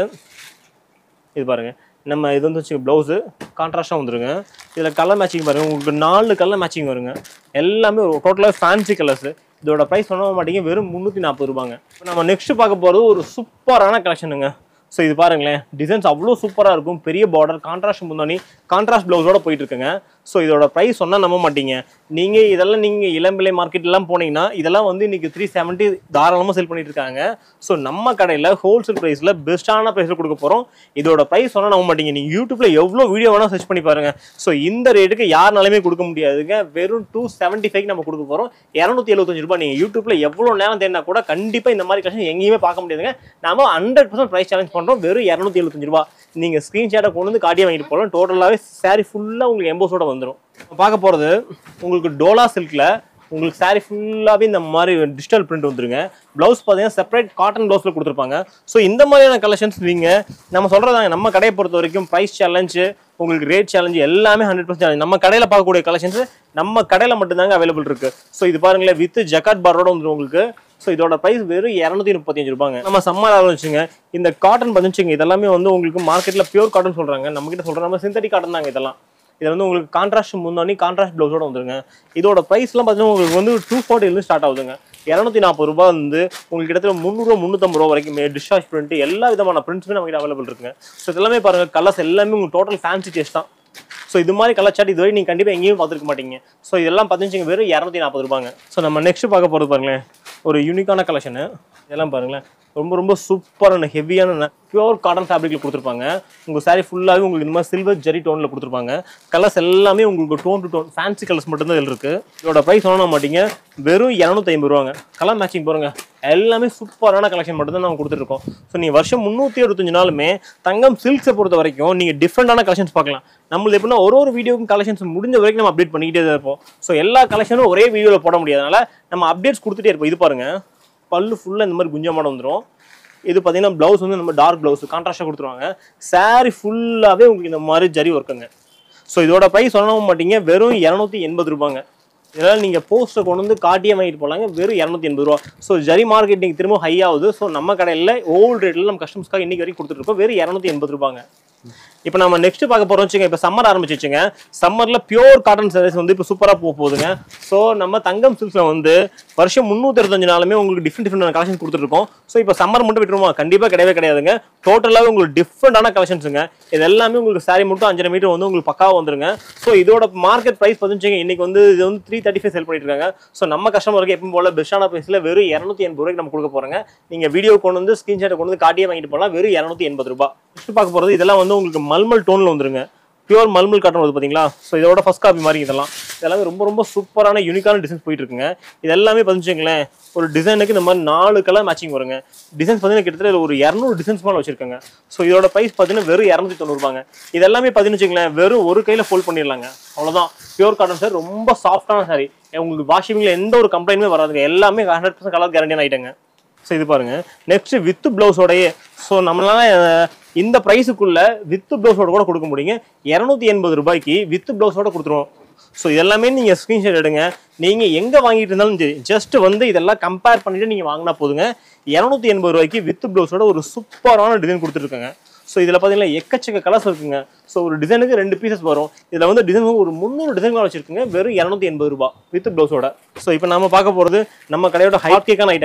இது பாருங்க நம்ம இது வந்து வச்சு ப்ளவுஸு கான்ட்ராஸ்டாக வந்துருங்க இதில் கலர் மேட்சிங் பாருங்க உங்களுக்கு நாலு கலர் மேட்சிங் வருங்க எல்லாமே ஒரு டோட்டலாக ஃபேன்சி கலர்ஸ் இதோட ப்ரைஸ் சொன்ன மாட்டீங்க வெறும் முந்நூற்றி நாற்பது ரூபாங்க இப்போ நம்ம நெக்ஸ்ட் பார்க்க போகிறது ஒரு சூப்பரான கலெக்ஷனுங்க ஸோ இது பாருங்களேன் டிசைன்ஸ் அவ்வளோ சூப்பராக இருக்கும் பெரிய பார்டர் கான்ட்ராஸ்ட் முந்தானி கான்ட்ராஸ்ட் ப்ளவுஸோட போயிட்டு இருக்குங்க ஸோ இதோட ப்ரைஸ் சொன்னால் நம்ப மாட்டீங்க நீங்கள் இதெல்லாம் நீங்கள் இளம்பிள்ளை மார்க்கெட்லாம் போனீங்கன்னா இதெல்லாம் வந்து இன்னைக்கு த்ரீ செவன்ட்டி தாராளமாக செல் பண்ணிட்டு இருக்காங்க ஸோ நம்ம கடையில் ஹோல்சேல் ப்ரைஸில் பெஸ்ட்டான ப்ரைஸில் கொடுக்க போகிறோம் இதோட ப்ரைஸ் சொன்னால் நம்ப மாட்டீங்க நீங்கள் யூடியூப்ல எவ்வளோ வீடியோ வேணால் சர்ச் பண்ணி பாருங்க ஸோ இந்த ரேட்டுக்கு யாருனாலுமே கொடுக்க முடியாதுங்க வெறும் டூ செவன்ட்டி ஃபைவ் நம்ம கொடுக்க போகிறோம் இரநூத்தி எழுபத்தஞ்சு ரூபாய் நீங்கள் யூடியூப்ல எவ்வளோ நேரம் தேடினா கூட கண்டிப்பாக இந்த மாதிரி கலெக்ஷன் எங்கேயுமே பார்க்க முடியாதுங்க நாம ஹண்ட்ரட் பர்சன்ட் ப்ரைஸ் சேலஞ்ச் பண்ணுறோம் வெறும் இரநூத்தி எழுபத்தஞ்சு ரூபா நீங்கள் ஸ்க்ரீன்ஷாட்டை கொண்டு வந்து காட்டியே வாங்கிட்டு போகலாம் டோட்டலாகவே saree ஃபுல்லாக உங்களுக்கு எம்போஸோட வந்துடும் பார்க்க போகிறது உங்களுக்கு டோலா சில்கில் உங்களுக்கு saree ஃபுல்லாகவே இந்த மாதிரி டிஜிட்டல் பிரிண்ட் வந்துருங்க ப்ளவுஸ் பார்த்தீங்கன்னா செப்பரேட் காட்டன் ப்ளவுஸில் கொடுத்துருப்பாங்க ஸோ இந்த மாதிரியான கலெக்ஷன்ஸ் நீங்கள் நம்ம சொல்கிறதாங்க நம்ம கடையை பொறுத்த வரைக்கும் ப்ரைஸ் சேலஞ்சு உங்களுக்கு ரேட் சேலஞ்சு எல்லாமே ஹண்ட்ரட் பர்சன்ட் நம்ம கடையில் பார்க்கக்கூடிய கலெக்ஷன்ஸ் நம்ம கடையில் மட்டும்தாங்க அவைலபிள் இருக்கு ஸோ இது பாருங்களேன் வித் ஜக்காட் பாரோட வந்துடும் உங்களுக்கு ஸோ இதோட ப்ரைஸ் வெறும் இரநூத்தி முப்பத்தஞ்சு ரூபாங்க நம்ம சம்மர் ஆரம்பிச்சுங்க இந்த காட்டன் வந்துச்சுங்க இதெல்லாமே வந்து உங்களுக்கு மார்க்கெட்டில் பியூர் காட்டன் சொல்கிறாங்க நம்ம கிட்ட சொல்கிறோம் நம்ம சிந்தட்டிக் காட்டன் தாங்க இதெல்லாம் இது வந்து உங்களுக்கு கான்ட்ராஸ்ட் முந்தானி கான்ட்ராஸ்ட் ப்ளவுஸோட வந்துருங்க இதோட ப்ரைஸ்லாம் பார்த்தீங்கன்னா உங்களுக்கு வந்து டூ ஃபார்ட்டிலேருந்து ஸ்டார்ட் ஆகுதுங்க இரநூத்தி நாற்பது ரூபாய் வந்து உங்களுக்கு கிட்டத்தட்ட முந்நூறுவா முந்நூற்றம்பது ரூபா வரைக்கும் டிஸ்சார்ஜ் பிரிண்ட் எல்லா விதமான பிரிண்ட்ஸுமே நம்ம கிட்ட அவைலபிள் இருக்குங்க ஸோ இதெல்லாமே பாருங்க கலர்ஸ் எல்லாமே உங்களுக்கு டோட்டல் ஃபேன்சி டேஸ்ட் தான் ஸோ இது மாதிரி கலர் சார்ட் இதுவரை நீங்கள் கண்டிப்பாக எங்கேயும் பார்த்துருக்க மாட்டீங்க ஸோ இதெல்லாம் பார்த்துச்சிங்க வெறும் இரநூத்தி நாற்பது ரூபாங்க ஸோ நம்ம நெக்ஸ்ட் பார்க்க போகிறது பாருங்களேன் ஒரு யூனிக்கான கலெக்ஷனு இதெல்லாம் பாருங்களேன் ரொம்ப ரொம்ப சூப்பரான ஹெவியான பியூர் காட்டன் ஃபேப்ரிக்ல கொடுத்துருப்பாங்க உங்கள் saree ஃபுல்லாகவே உங்களுக்கு இந்த மாதிரி சில்வர் ஜெரி டோனில் கொடுத்துருப்பாங்க கலர்ஸ் எல்லாமே உங்களுக்கு tone to tone fancy colours மட்டும்தான் இதில் இருக்குது இதோட ப்ரைஸ் சொன்ன மாட்டீங்க வெறும் இரநூத்தி ஐம்பது ரூபாங்க கலர் மேட்சிங் பாருங்க எல்லாமே சூப்பரான கலெக்ஷன் மட்டும் தான் நம்ம கொடுத்துருக்கோம் ஸோ நீங்கள் வருஷம் முந்நூற்றி அறுபத்தஞ்சு நாளுமே தங்கம் சில்க்ஸை பொறுத்த வரைக்கும் நீங்கள் டிஃப்ரெண்டான கலெக்ஷன்ஸ் பார்க்கலாம் நம்மளுக்கு எப்படின்னா ஒரு ஒரு வீடியோக்கும் கலெக்ஷன்ஸ் முடிஞ்ச வரைக்கும் நம்ம அப்டேட் பண்ணிக்கிட்டே தான் இருப்போம் ஸோ எல்லா கலெக்ஷனும் ஒரே வீடியோவில் போட முடியாதனால நம்ம அப்டேட்ஸ் கொடுத்துட்டே இருப்போம் இது பாருங்க பல்லு ஃபுல்லாக இந்த மாதிரி குஞ்சமாட வந்துடும் இது பார்த்தீங்கன்னா ப்ளவுஸ் வந்து நம்ம டார்க் ப்ளவுஸ் கான்ட்ராஸ்டாக கொடுத்துருவாங்க saree ஃபுல்லாகவே உங்களுக்கு இந்த மாதிரி ஜரி ஒர்க்குங்க ஸோ இதோட ப்ரைஸ் சொல்ல மாட்டீங்க வெறும் இரநூத்தி எண்பது ரூபாங்க இதெல்லாம் நீங்கள் போஸ்ட்டை கொண்டு வந்து காட்டியே வாங்கிட்டு போகலாங்க வெறும் இரநூத்தி எண்பது ரூபா ஸோ ஜரி மார்க்கெட்டிங் திரும்ப ஹை ஆகுது ஸோ நம்ம கடையில் ஓல்டு ரேட்டில் நம்ம கஸ்டமர்ஸ்க்காக இன்னைக்கு வரைக்கும் கொடுத்துருக்கோம் வெறும் இரநூத்தி எண்பது ரூபாங்க இப்போ நம்ம நெக்ஸ்ட் பார்க்க போறோம் வச்சுங்க இப்போ சம்மர் ஆரம்பிச்சிச்சுங்க சம்மர்ல பியூர் காட்டன் சாரீஸ் வந்து இப்போ சூப்பராக போக போகுதுங்க ஸோ நம்ம தங்கம் சில்க்ஸ்ல வந்து வருஷம் முந்நூற்றி இருபத்தஞ்சு நாளுமே உங்களுக்கு டிஃப்ரெண்ட் டிஃப்ரெண்ட் கலெக்ஷன் கொடுத்துருக்கோம் ஸோ இப்போ சம்மர் மட்டும் விட்டுருமா கண்டிப்பாக கிடையவே கிடையாதுங்க டோட்டலாகவே உங்களுக்கு டிஃப்ரெண்டான கலெக்ஷன்ஸுங்க இது எல்லாமே உங்களுக்கு saree மட்டும் அஞ்சரை மீட்டர் வந்து உங்களுக்கு பக்காவாக வந்துருங்க ஸோ இதோட மார்க்கெட் ப்ரைஸ் பார்த்துச்சுங்க இன்னைக்கு வந்து இது வந்து த்ரீ தேர்ட்டி ஃபைவ் செல் பண்ணிட்டு இருக்காங்க ஸோ நம்ம கஸ்டமருக்கு எப்பவும் போல பெஸ்ட்டான ப்ரைஸில் வெறும் இரநூத்தி எண்பது ரூபாய்க்கு நம்ம கொடுக்க போறாங்க நீங்க வீடியோ கொண்டு வந்து ஸ்கிரீன்ஷாட் கொண்டு வந்து காட்டியே வாங்கிட்டு போகலாம் வெறும் இரநூத்தி எண்பது ரூபாய் நெக்ஸ்ட் பார்க்க போகிறது இதெல்லாம் வந்து உங்களுக்கு மல்மல் டோனில் வந்துருங்க பியூர் மல்மல் காட்டன் வருது பார்த்தீங்களா ஸோ இதோட ஃபர்ஸ்ட் காப்பி மாதிரி இதெல்லாம் இதெல்லாமே ரொம்ப ரொம்ப சூப்பரான யூனிக்கான டிசைன்ஸ் போயிட்டு இருக்குங்க இது எல்லாமே பதிச்சுங்களேன் ஒரு டிசைனுக்கு இந்த மாதிரி நாலு கலர் மேட்சிங் வருங்க டிசைன்ஸ் பார்த்தீங்கன்னா கிட்டத்தட்ட ஒரு இரநூறு டிசைன்ஸ் மேலே வச்சிருக்காங்க ஸோ இதோட ப்ரைஸ் பார்த்தீங்கன்னா வெறும் இரநூத்தி தொண்ணூறுபாங்க இது எல்லாமே பார்த்தீங்கன்னு வச்சுங்களேன் வெறும் ஒரு கையில் ஃபோல்ட் பண்ணிடலாங்க அவ்வளோதான் பியூர் காட்டன் சார் ரொம்ப சாஃப்டான சாரி உங்களுக்கு வாஷிங்கில் எந்த ஒரு கம்ப்ளைண்ட்டுமே வராதுங்க எல்லாமே ஹண்ட்ரட் பர்சன்ட் கலர் கேரண்டியான ஐட்டங்க ஸோ இது பாருங்க நெக்ஸ்ட் வித் பிளவுஸோடயே ஸோ நம்மளால அஹ், இந்த ப்ரைஸுக்குள்ள வித் பிளவுஸோட கூட கொடுக்க முடியுங்க இரநூத்தி எண்பது ரூபாய்க்கு வித் பிளவுஸோட கொடுத்துருவோம் ஸோ இதெல்லாமே நீங்கள் ஸ்க்ரீன்ஷாட் எடுங்க நீங்கள் எங்கே வாங்கிட்டு இருந்தாலும் சரி ஜஸ்ட் வந்து இதெல்லாம் கம்பேர் பண்ணிட்டு நீங்கள் வாங்கினா போதுங்க இரநூத்தி எண்பது ரூபாய்க்கு வித் பிளவுஸோட ஒரு சூப்பரான டிசைன் கொடுத்துருக்காங்க ஸோ இதில் பார்த்தீங்கன்னா எக்கச்சக்க கலர்ஸ் இருக்குங்க ஸோ ஒரு டிசைனுக்கு ரெண்டு பீசஸ் வரும் இதில் வந்து டிசைன் ஒரு முந்நூறு டிசைன் வச்சிருக்குங்க வெறும் இரநூத்தி எண்பது ரூபாய் வித் ப்ளவுஸோட ஸோ இப்போ நம்ம பார்க்க போகிறது நம்ம கடையோட ஹைட் கேக்கான ஐட்டங்க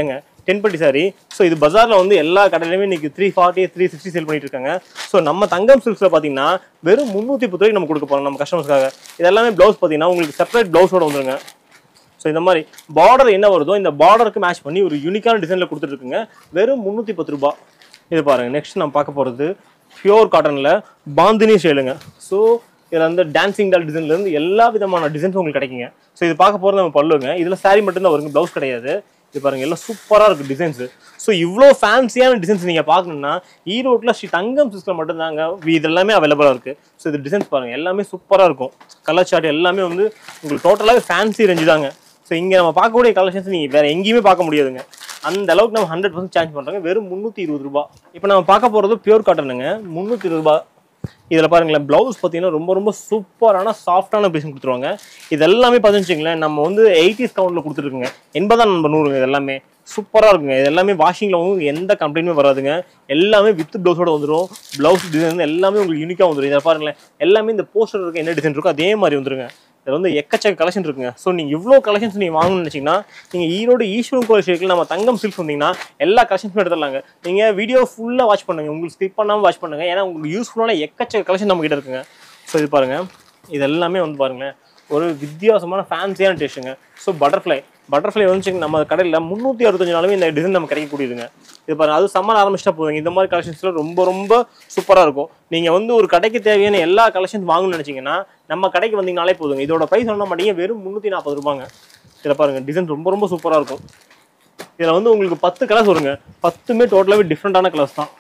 டென் பட்டி சாரி ஸோ இது பஜாரில் வந்து எல்லா கடையிலுமே இன்னைக்கு three forty three sixty sale பண்ணிட்டு இருக்காங்க ஸோ நம்ம தங்கம் சில்க்ஸில் பார்த்தீங்கன்னா வெறும் முந்நூற்றி பத்து ரூபாய்க்கு நம்ம கொடுக்க போகிறோம் நம்ம கஸ்டமர்ஸ்க்காக இது எல்லாமே ப்ளவுஸ் பார்த்தீங்கன்னா உங்களுக்கு செப்பரேட் ப்ளவுஸோட வந்துருங்க ஸோ இந்த மாதிரி பார்டர் என்ன வருதோ இந்த பார்டருக்கு மேட்ச் பண்ணி ஒரு யூனிக்கான டிசைனில் கொடுத்துட்ருக்குங்க வெறும் முந்நூற்றி பத்து ரூபா இது பாருங்க நெக்ஸ்ட் நம்ம பார்க்க போகிறது பியூர் காட்டனில் பாந்தினி ஷேலுங்க ஸோ இதில் வந்து டான்சிங் டால் டிசைன்லேருந்து எல்லா விதமான டிசைன்ஸும் உங்களுக்கு கிடைக்குங்க ஸோ இது பார்க்க போகிறது நம்ம பல்லுங்க இதில் saree மட்டும்தான் வருங்க ப்ளவுஸ் கிடையாது இது பாருங்க எல்லாம் சூப்பராக இருக்குது டிசைன்ஸு ஸோ இவ்வளோ ஃபேன்சியான டிசைன்ஸ் நீங்கள் பார்க்கணுன்னா ஈரோட்டில் ஸ்ரீ தங்கம் சிஸ்டம் மட்டும்தாங்க இது எல்லாமே அவைலபிளாக இருக்குது ஸோ இது டிசைன்ஸ் பாருங்கள் எல்லாமே சூப்பராக இருக்கும் கலர் சார்ட் எல்லாமே வந்து உங்களுக்கு டோட்டலாகவே ஃபேன்சி ரேஞ்சு தாங்க ஸோ இங்கே நம்ம பார்க்கக்கூடிய கலெக்ஷன்ஸ் நீங்கள் வேறு எங்கேயுமே பார்க்க முடியாதுங்க அந்த அளவுக்கு நம்ம ஹண்ட்ரட் பர்சன்ட் சார்ஜ் பண்ணுறாங்க வெறும் முந்நூற்றி இருபது ரூபா இப்போ நம்ம பார்க்க போகிறது பியூர் காட்டனுங்க முந்நூற்றி இருபது ரூபா இதில் பாருங்களேன் ப்ளவுஸ் பார்த்தீங்கன்னா ரொம்ப ரொம்ப சூப்பரான சாஃப்டான பீஸ் கொடுத்துருவாங்க இது எல்லாமே பார்த்துச்சிங்களேன் நம்ம வந்து எயிட்டிஸ் கவுண்டில் கொடுத்துருக்குங்க எண்பதாம் நம்பர் நூறுங்க இது எல்லாமே சூப்பராக இருக்குங்க இது எல்லாமே வாஷிங்கில் வந்து எந்த கம்ப்ளைண்ட்டுமே வராதுங்க எல்லாமே வித் ப்ளவுஸோட வந்துடும் ப்ளவுஸ் டிசைன் எல்லாமே உங்களுக்கு யூனிக்காக வந்துடும் இதை பாருங்களேன் எல்லாமே இந்த போஸ்டர் இருக்க என்ன டிசைன் இருக்கோ அதே மாதிரி வந்துருங்க இதில் வந்து எக்கச்சக்க கலெக்ஷன் இருக்குங்க ஸோ நீங்கள் இவ்வளோ கலெக்ஷன்ஸ் நீங்கள் வாங்கணும்னு நினச்சிங்கன்னா நீங்கள் ஈரோடு ஈஸ்வரன் கோயில் ஷேக்கில் நம்ம தங்கம் சில்க்ஸ் வந்தீங்கன்னா எல்லா கலெக்ஷன்ஸும் எடுத்துடலாங்க நீங்கள் வீடியோ ஃபுல்லாக வாட்ச் பண்ணுங்க உங்களுக்கு ஸ்கிப் பண்ணாமல் வாட்ச் பண்ணுங்க ஏன்னா உங்களுக்கு யூஸ்ஃபுல்லான எக்கச்சக்க கலெக்ஷன் நம்ம கிட்ட இருக்குங்க ஸோ இது பாருங்க இது எல்லாமே வந்து பாருங்களேன் ஒரு வித்தியாசமான ஃபேன்சியான டேஸ்ட்டுங்க ஸோ பட்டர்ஃப்ளை பட்டர்ஃப்ளை வந்து நம்ம கடையில் முந்நூற்றி அறுபத்தஞ்சு நாளுமே இந்த டிசைன் நம்ம கிடைக்கக்கூடியதுங்க இது பாருங்க அது சம்மர் ஆரம்பிச்சிட்டா போதுங்க இந்த மாதிரி கலெக்ஷன்ஸ்லாம் ரொம்ப ரொம்ப சூப்பராக இருக்கும் நீங்கள் வந்து ஒரு கடைக்கு தேவையான எல்லா கலெக்ஷன்ஸ் வாங்கணும்னு நினச்சிங்கன்னா நம்ம கடைக்கு வந்தீங்கனாலே போதுங்க இதோட ப்ரைஸ் சொன்ன மாட்டீங்க வெறும் முந்நூற்றி நாற்பது ரூபாங்க இதில் பாருங்க டிசைன் ரொம்ப ரொம்ப சூப்பராக இருக்கும் இதில் வந்து உங்களுக்கு பத்து கலர்ஸ் வருங்க பத்துமே டோட்டலாகவே டிஃப்ரெண்ட்டான கலர்ஸ் தான்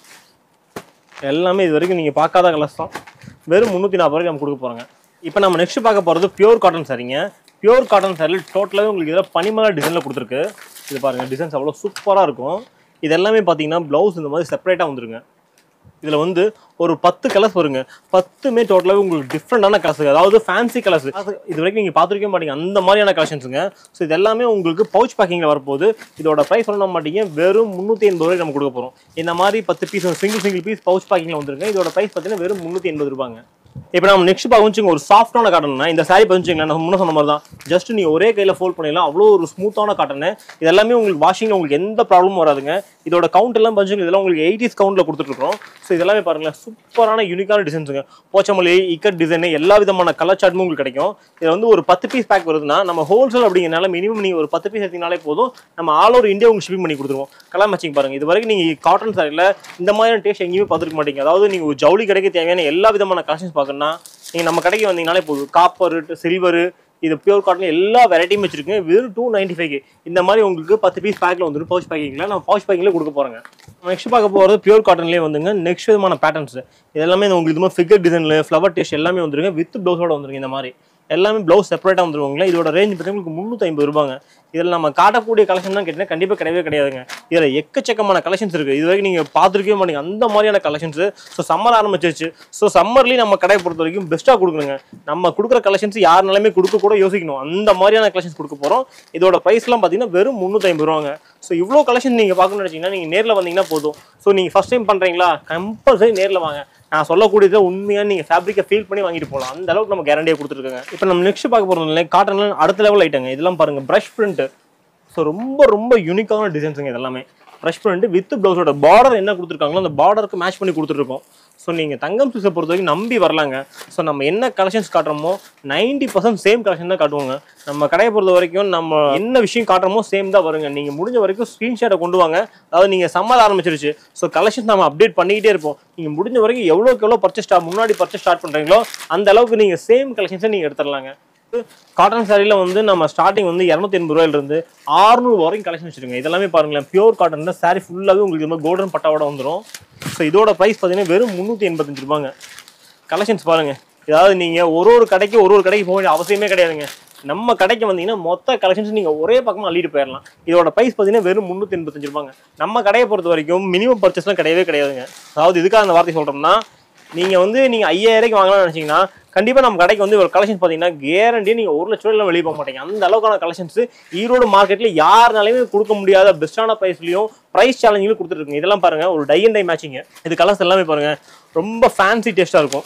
எல்லாமே இது வரைக்கும் நீங்கள் பார்க்காத கலர்ஸ் தான் வெறும் முந்நூற்றி நாற்பது ரூபாய்க்கு நம்ம கொடுக்க போகிறோங்க இப்போ நம்ம நெக்ஸ்ட் பார்க்க போகிறது பியூர் காட்டன் சாரிங்க பியூர் காட்டன் சாரியில் டோட்டலாகவே உங்களுக்கு இதில் பனிமலை டிசைனில் கொடுத்துருக்கு இது பாருங்கள் டிசைன்ஸ் அவ்வளோ சூப்பராக இருக்கும் இது எல்லாமே பார்த்தீங்கன்னா ப்ளவுஸ் இந்த மாதிரி செப்பரேட்டாக வந்துருங்க இதில் வந்து ஒரு பத்து கலர்ஸ் வருங்க பத்துமே டோட்டலாகவே உங்களுக்கு டிஃப்ரெண்டான கலர்ஸ் அதாவது ஃபேன்சி கலர்ஸ் இது வரைக்கும் நீங்கள் பார்த்துருக்க மாட்டீங்க அந்த மாதிரியான கலெக்ஷன்ஸுங்க ஸோ இது எல்லாமே உங்களுக்கு பவுச் பேக்கிங்கில் வரப்போகுது இதோட ப்ரைஸ் சொல்ல மாட்டீங்க வெறும் முந்நூற்றி எண்பது ரூபாய்க்கு நம்ம கொடுக்க போகிறோம் இந்த மாதிரி பத்து piece single single piece pouch பேக்கிங்கில் வந்துருங்க இதோட ப்ரைஸ் பார்த்தீங்கன்னா வெறும் முந்நூற்றி எண்பது ரூபாங்க இப்போ நம்ம நெக்ஸ்ட் பார்க்க ஒரு சாஃப்டான காட்டன்னா இந்த சாரி பதிச்சுங்களேன் நான் முன்ன சொன்ன மாதிரி தான் ஜஸ்ட் நீங்கள் ஒரே கையில் ஃபோல்ட் பண்ணிடலாம் அவ்வளோ ஒரு ஸ்மூத்தான காட்டனு இது எல்லாமே உங்களுக்கு வாஷிங்கில் உங்களுக்கு எந்த ப்ராப்ளமும் வராதுங்க இதோட கவுண்ட் எல்லாம் பதிச்சுங்க இதெல்லாம் உங்களுக்கு எயிட்டிஸ் கவுண்டில் கொடுத்துட்ருக்கோம் ஸோ இதெல்லாமே பாருங்களேன் சூப்பரான யூனிக்கான டிசைன்ஸுங்க போச்சமல்லி இக்கட் டிசைன் எல்லா விதமான கலர் சார்ட்டும் உங்களுக்கு கிடைக்கும் இதில் வந்து ஒரு பத்து பீஸ் பேக் வருதுன்னா நம்ம ஹோல்சேல் அப்படிங்கிறனால மினிமம் நீங்கள் ஒரு பத்து பீஸ் எடுத்தீங்கனாலே போதும் நம்ம ஆல் ஓவர் இந்தியா உங்களுக்கு ஷிப்பிங் பண்ணி கொடுத்துருவோம் கலர் மேட்சிங் பாருங்க இது வரைக்கும் நீங்கள் காட்டன் சாரியில் இந்த மாதிரியான டேஸ்ட் எங்கேயுமே பார்த்துருக்க மாட்டீங்க அதாவது நீங்கள் ஒரு ஜவுளி கடைக்கு தேவையான எல்லா விதமான கலெக்ஷன்ஸ் பார்க்கணும்னா நீங்கள் நம்ம கடைக்கு வந்தீங்கனாலே போதும் காப்பர் சில்வரு இது பியூர் காட்டன் எல்லா வெரைட்டியும் வச்சிருக்குங்க வெறும் டூ நைன்டி ஃபைவ் இந்த மாதிரி உங்களுக்கு பத்து பீஸ் பேக்கில் வந்துடும் பவுச் பேக்கிங்கில் நம்ம பவுச் பேக்கிங்ல கொடுக்க போகிறோங்க நெக்ஸ்ட் பார்க்க போகிறது பியூர் காட்டன்லேயே வந்துங்க நெக்ஸ்ட் விதமான பேட்டர்ன்ஸ் இது எல்லாமே உங்களுக்கு இது மாதிரி ஃபிகர் டிசைனில் ஃப்ளவர் டேஸ்ட் எல்லாமே வந்துருங்க வித் ப்ளவுஸோட வந்துருங்க இந்த மாதிரி எல்லாமே ப்ளவுஸ் செப்பரேட்டாக வந்துருவாங்களே இதோட ரேஞ்ச் பார்த்தீங்கன்னா உங்களுக்கு முந்நூற்றி ஐம்பது ரூபாங்க இதில் நம்ம காட்டக்கூடிய கலெக்ஷன் தான் கேட்டிங்கன்னா கண்டிப்பாக கிடையவே கிடையாதுங்க இதில் எக்கச்சக்கமான கலெக்ஷன்ஸ் இருக்குது இது வரைக்கும் நீங்கள் பார்த்துருக்கவே மாட்டீங்க அந்த மாதிரியான கலெக்ஷன்ஸ் ஸோ சம்மர் ஆரம்பிச்சிருச்சு ஸோ சம்மர்லேயும் நம்ம கடையை பொறுத்த வரைக்கும் பெஸ்ட்டாக கொடுக்கணுங்க நம்ம கொடுக்குற கலெக்ஷன்ஸ் யாருனாலுமே கொடுக்க கூட யோசிக்கணும் அந்த மாதிரியான கலெக்ஷன்ஸ் கொடுக்க போகிறோம் இதோட ப்ரைஸ்லாம் பார்த்தீங்கன்னா வெறும் முந்நூற்றி ஐம்பது ரூபாங்க ஸோ இவ்வளோ கலெக்ஷன் நீங்கள் பார்க்கணும்னு நினச்சிங்கன்னா நீங்கள் நேரில் வந்தீங்கன்னா போதும் ஸோ நீங்கள் ஃபஸ்ட் டைம் பண்ணுறீங்களா கம்பல்சரி நேரில் வாங்க நான் சொல்லக்கூடியதை உண்மையாக நீங்கள் ஃபேப்ரிக்கை ஃபீல் பண்ணி வாங்கிட்டு போகலாம் அந்த அளவுக்கு நம்ம கேரண்டியாக கொடுத்துருக்காங்க இப்போ நம்ம நெக்ஸ்ட் பார்க்க போகிறது இல்லை காட்டன்ல அடுத்த லெவல் ஐட்டங்க இதெல்லாம் பாருங்கள் ப்ரஷ் பிரிண்ட் ஸோ ரொம்ப ரொம்ப யூனிக்கான டிசைன்ஸுங்க இதெல்லாமே ப்ரஷ் பிரிண்ட் வித் ப்ளவுஸோட பார்டர் என்ன கொடுத்துருக்காங்களோ அந்த பார்டருக்கு மேட்ச் பண்ணி கொடுத்துருக்கோம் ஸோ நீங்கள் தங்கம் சில்ஸை பொறுத்த வரைக்கும் நம்பி வரலாங்க ஸோ நம்ம என்ன கலெக்ஷன்ஸ் காட்டுறோமோ நைன்டி பர்சன்ட் சேம் கலெக்ஷன் தான் காட்டுவாங்க நம்ம கடையை பொறுத்த வரைக்கும் நம்ம என்ன விஷயம் காட்டுறோமோ சேம் தான் வருங்க நீங்கள் முடிஞ்ச வரைக்கும் ஸ்க்ரீன்ஷாட்டை கொண்டு வாங்க அதாவது நீங்கள் சம்மர் ஆரம்பிச்சிருச்சு ஸோ கலெக்ஷன்ஸ் நம்ம அப்டேட் பண்ணிக்கிட்டே இருப்போம் நீங்கள் முடிஞ்ச வரைக்கும் எவ்வளோக்கு எவ்வளோ பர்ச்சேஸ் ஸ்டார்ட் முன்னாடி பர்ச்சேஸ் ஸ்டார்ட் பண்ணுறீங்களோ அந்த அளவுக்கு நீங்கள் சேம் கலெக்ஷன்ஸை நீங்கள் எடுத்துடலாங்க காட்டன் சாரியில் வந்து நம்ம ஸ்டார்டிங் வந்து இரநூத்தி எண்பது ரூபாயிலிருந்து ஆறுநூறு வரைக்கும் கலெக்ஷன் வச்சிருக்கோம் இதெல்லாமே பாருங்களேன் பியூர் காட்டன் சாரி ஃபுல்லாகவே உங்களுக்கு இது மாதிரி கோல்டன் பட்டாவோட வந்துடும் ஸோ இதோட ப்ரைஸ் பார்த்தீங்கன்னா வெறும் முந்நூற்றி எண்பத்தஞ்சு ரூபாங்க கலெக்ஷன்ஸ் பாருங்க ஏதாவது நீங்கள் ஒரு ஒரு கடைக்கு ஒரு ஒரு கடைக்கு போக வேண்டிய அவசியமே கிடையாதுங்க நம்ம கடைக்கு வந்தீங்கன்னா மொத்த கலெக்ஷன்ஸ் நீங்கள் ஒரே பக்கமாக அள்ளிட்டு போயிடலாம் இதோட ப்ரைஸ் பார்த்தீங்கன்னா வெறும் முந்நூற்றி எண்பத்தஞ்சு ரூபாங்க நம்ம கடையை பொறுத்த வரைக்கும் மினிமம் பர்ச்சேஸ்லாம் கிடையவே கிடையாதுங்க அதாவது இதுக்காக அந்த வார்த்தை சொல்கிறோம்னா நீங்கள் வந்து நீங்கள் ஐயாயிரம் வாங்கலாம்னு நினச்சிங்கன்னா கண்டிப்பாக நம்ம கடைக்கு வந்து ஒரு கலெக்ஷன் பார்த்தீங்கன்னா கேரண்டி நீங்கள் ஒரு லட்ச ரூபாய் வெளியே போக மாட்டீங்க அந்த அளவுக்கான கலெக்ஷன்ஸ் ஈரோடு மார்க்கெட்டில் யாருனாலையுமே கொடுக்க முடியாத பெஸ்ட்டான ப்ரைஸ்லையும் ப்ரைஸ் சேலஞ்சிலும் கொடுத்துருக்குங்க இதெல்லாம் பாருங்க ஒரு டை அண்ட் டை மேட்சிங்க இது கலர்ஸ் எல்லாமே பாருங்க ரொம்ப ஃபேன்சி டேஸ்ட்டாக இருக்கும்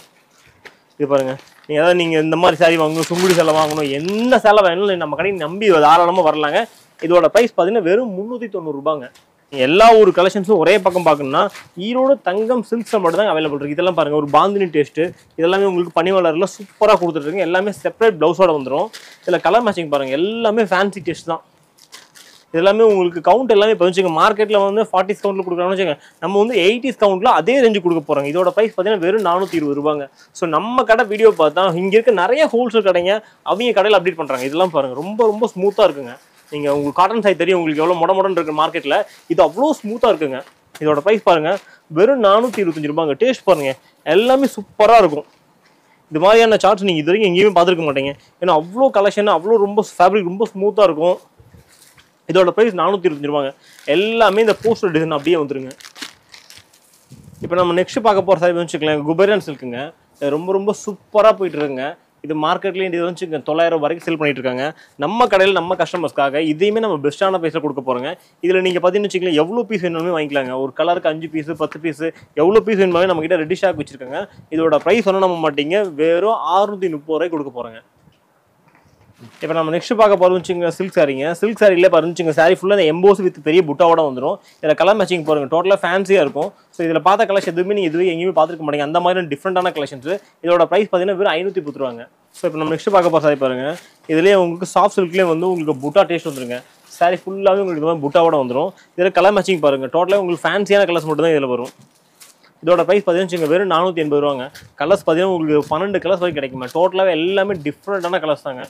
இது பாருங்க நீங்கள் ஏதாவது நீங்கள் இந்த மாதிரி சாரி வாங்கணும் சுங்குடி சேலை வாங்கணும் என்ன சேலை வேணும் நம்ம கடைக்கு நம்பி தாராளமாக வரலாங்க இதோட ப்ரைஸ் பார்த்தீங்கன்னா வெறும் முந்நூற்றி தொண்ணூறு ரூபாங்க எல்லா ஒரு கலெக்ஷன்ஸும் ஒரே பக்கம் பார்க்கணும்னா ஈரோடு தங்கம் சில்க்ஸில் மட்டும் தான் அவைலபிள் இருக்குது இதெல்லாம் பாருங்கள் ஒரு பாந்தினி டேஸ்ட்டு இதெல்லாமே உங்களுக்கு பனிவலரில் சூப்பராக கொடுத்துட்ருங்க எல்லாமே செப்பரேட் ப்ளவுஸோட வந்துடும் இதில் கலர் மேட்சிங் பாருங்கள் எல்லாமே ஃபேன்சி டேஸ்ட் தான் இது எல்லாமே உங்களுக்கு கவுண்ட் எல்லாமே இப்போ வச்சுங்க மார்க்கெட்டில் வந்து ஃபார்ட்டிஸ் கவுண்ட்டில் கொடுக்குறாங்கன்னு வச்சுங்க நம்ம வந்து எயிட்டிஸ் கவுண்ட்டில் அதே ரேஞ்சு கொடுக்க போகிறாங்க இதோட ப்ரைஸ் பார்த்தீங்கன்னா வெறும் நானூற்றி இருபது ரூபாங்க ஸோ நம்ம கடை வீடியோ பார்த்தா இங்கே இருக்க நிறைய ஹோல்சேல் கடைங்க அவங்க கடையில் அப்டேட் பண்ணுறாங்க இதெல்லாம் பாருங்கள் ரொம்ப ரொம்ப ஸ்மூத்தாக இருக்குங்க நீங்கள் உங்களுக்கு காட்டன் சாய் தெரியும் உங்களுக்கு எவ்வளோ முட முடன்னு இருக்கு மார்க்கெட்டில் இது அவ்வளோ ஸ்மூத்தாக இருக்குங்க இதோட ப்ரைஸ் பாருங்கள் வெறும் நானூற்றி இருபத்தஞ்சு ரூபாங்க டேஸ்ட் பாருங்கள் எல்லாமே சூப்பராக இருக்கும் இது மாதிரியான சார்ட்ஸ் நீங்கள் இது வரைக்கும் எங்கேயுமே பார்த்துருக்க மாட்டீங்க ஏன்னா அவ்வளோ கலெக்ஷன் அவ்வளோ ரொம்ப ஃபேப்ரிக் ரொம்ப ஸ்மூத்தாக இருக்கும் இதோட ப்ரைஸ் நானூற்றி இருபத்தஞ்சு ரூபாங்க எல்லாமே இந்த போஸ்டர் டிசைன் அப்படியே வந்துருங்க இப்போ நம்ம நெக்ஸ்ட் பார்க்க போகிற சாரி வச்சுக்கலாம் குபேரன் சில்க்குங்க இது ரொம்ப ரொம்ப சூப்பராக போயிட்டு இருக்குங்க இது மார்க்கெட்லேயும் இது வந்து தொள்ளாயிரம் வரைக்கும் செல் பண்ணிட்டு இருக்காங்க நம்ம கடையில் நம்ம கஸ்டமர்ஸ்க்காக இதையுமே நம்ம பெஸ்ட்டான ப்ரைஸில் கொடுக்க போகிறோங்க இதில் நீங்கள் பார்த்தீங்கன்னு வச்சுக்கலாம் எவ்வளோ பீஸ் வேணுமே வாங்கிக்கலாங்க ஒரு கலருக்கு அஞ்சு பீஸ் பத்து பீஸ் எவ்வளோ பீஸ் வேணுமாவே நம்ம கிட்ட ரெடி ஸ்டாக் வச்சிருக்காங்க இதோட ப்ரைஸ் சொன்னால் நம்ம மாட்டீங்க வெறும் அறுநூத்தி முப்பது ரூபாய் கொடுக்க போகிறோங்க இப்போ நம்ம நெக்ஸ்ட் பார்க்க போகிறோம் வச்சுங்க சில்க் சாரிங்க சில்க் சாரியில் பாருச்சுங்க சாரி ஃபுல்லாக இந்த எம்போஸ் வித் பெரிய புட்டாவோட வந்துடும் இதில் கலர் மேட்சிங் பாருங்க டோட்டலாக ஃபேன்சியாக இருக்கும் ஸோ இதில் பார்த்த கலெக்ஷன் எதுவுமே நீங்கள் இதுவே எங்கேயுமே பார்த்துருக்க மாட்டீங்க அந்த மாதிரி டிஃப்ரெண்டான கலெக்ஷன்ஸ் இதோட ப்ரைஸ் பார்த்தீங்கன்னா வெறும் ஐநூற்றி பத்து ரூபாங்க ஸோ இப்போ நம்ம நெக்ஸ்ட் பார்க்க போகிற சாரி பாருங்க இதுலேயே உங்களுக்கு சாஃப்ட் சில்க்லேயே வந்து உங்களுக்கு புட்டா டேஸ்ட் வந்துருங்க சாரி ஃபுல்லாகவே உங்களுக்கு இது மாதிரி புட்டாவோட வந்துடும் இதில் கலர் மேட்சிங் பாருங்க டோட்டலாக உங்களுக்கு ஃபேன்சியான கலர்ஸ் மட்டும் தான் இதில் வரும் இதோட ப்ரைஸ் பார்த்தீங்கன்னா வச்சுக்கோங்க வெறும் நானூற்றி எண்பது ரூபாங்க கலர்ஸ் பார்த்தீங்கன்னா உங்களுக்கு பன்னெண்டு கலர்ஸ் வரைக்கும் கிடைக்குமா டோட்டலாகவே எல்லாமே டிஃப்ரெண்டான கலர்ஸ் தாங்க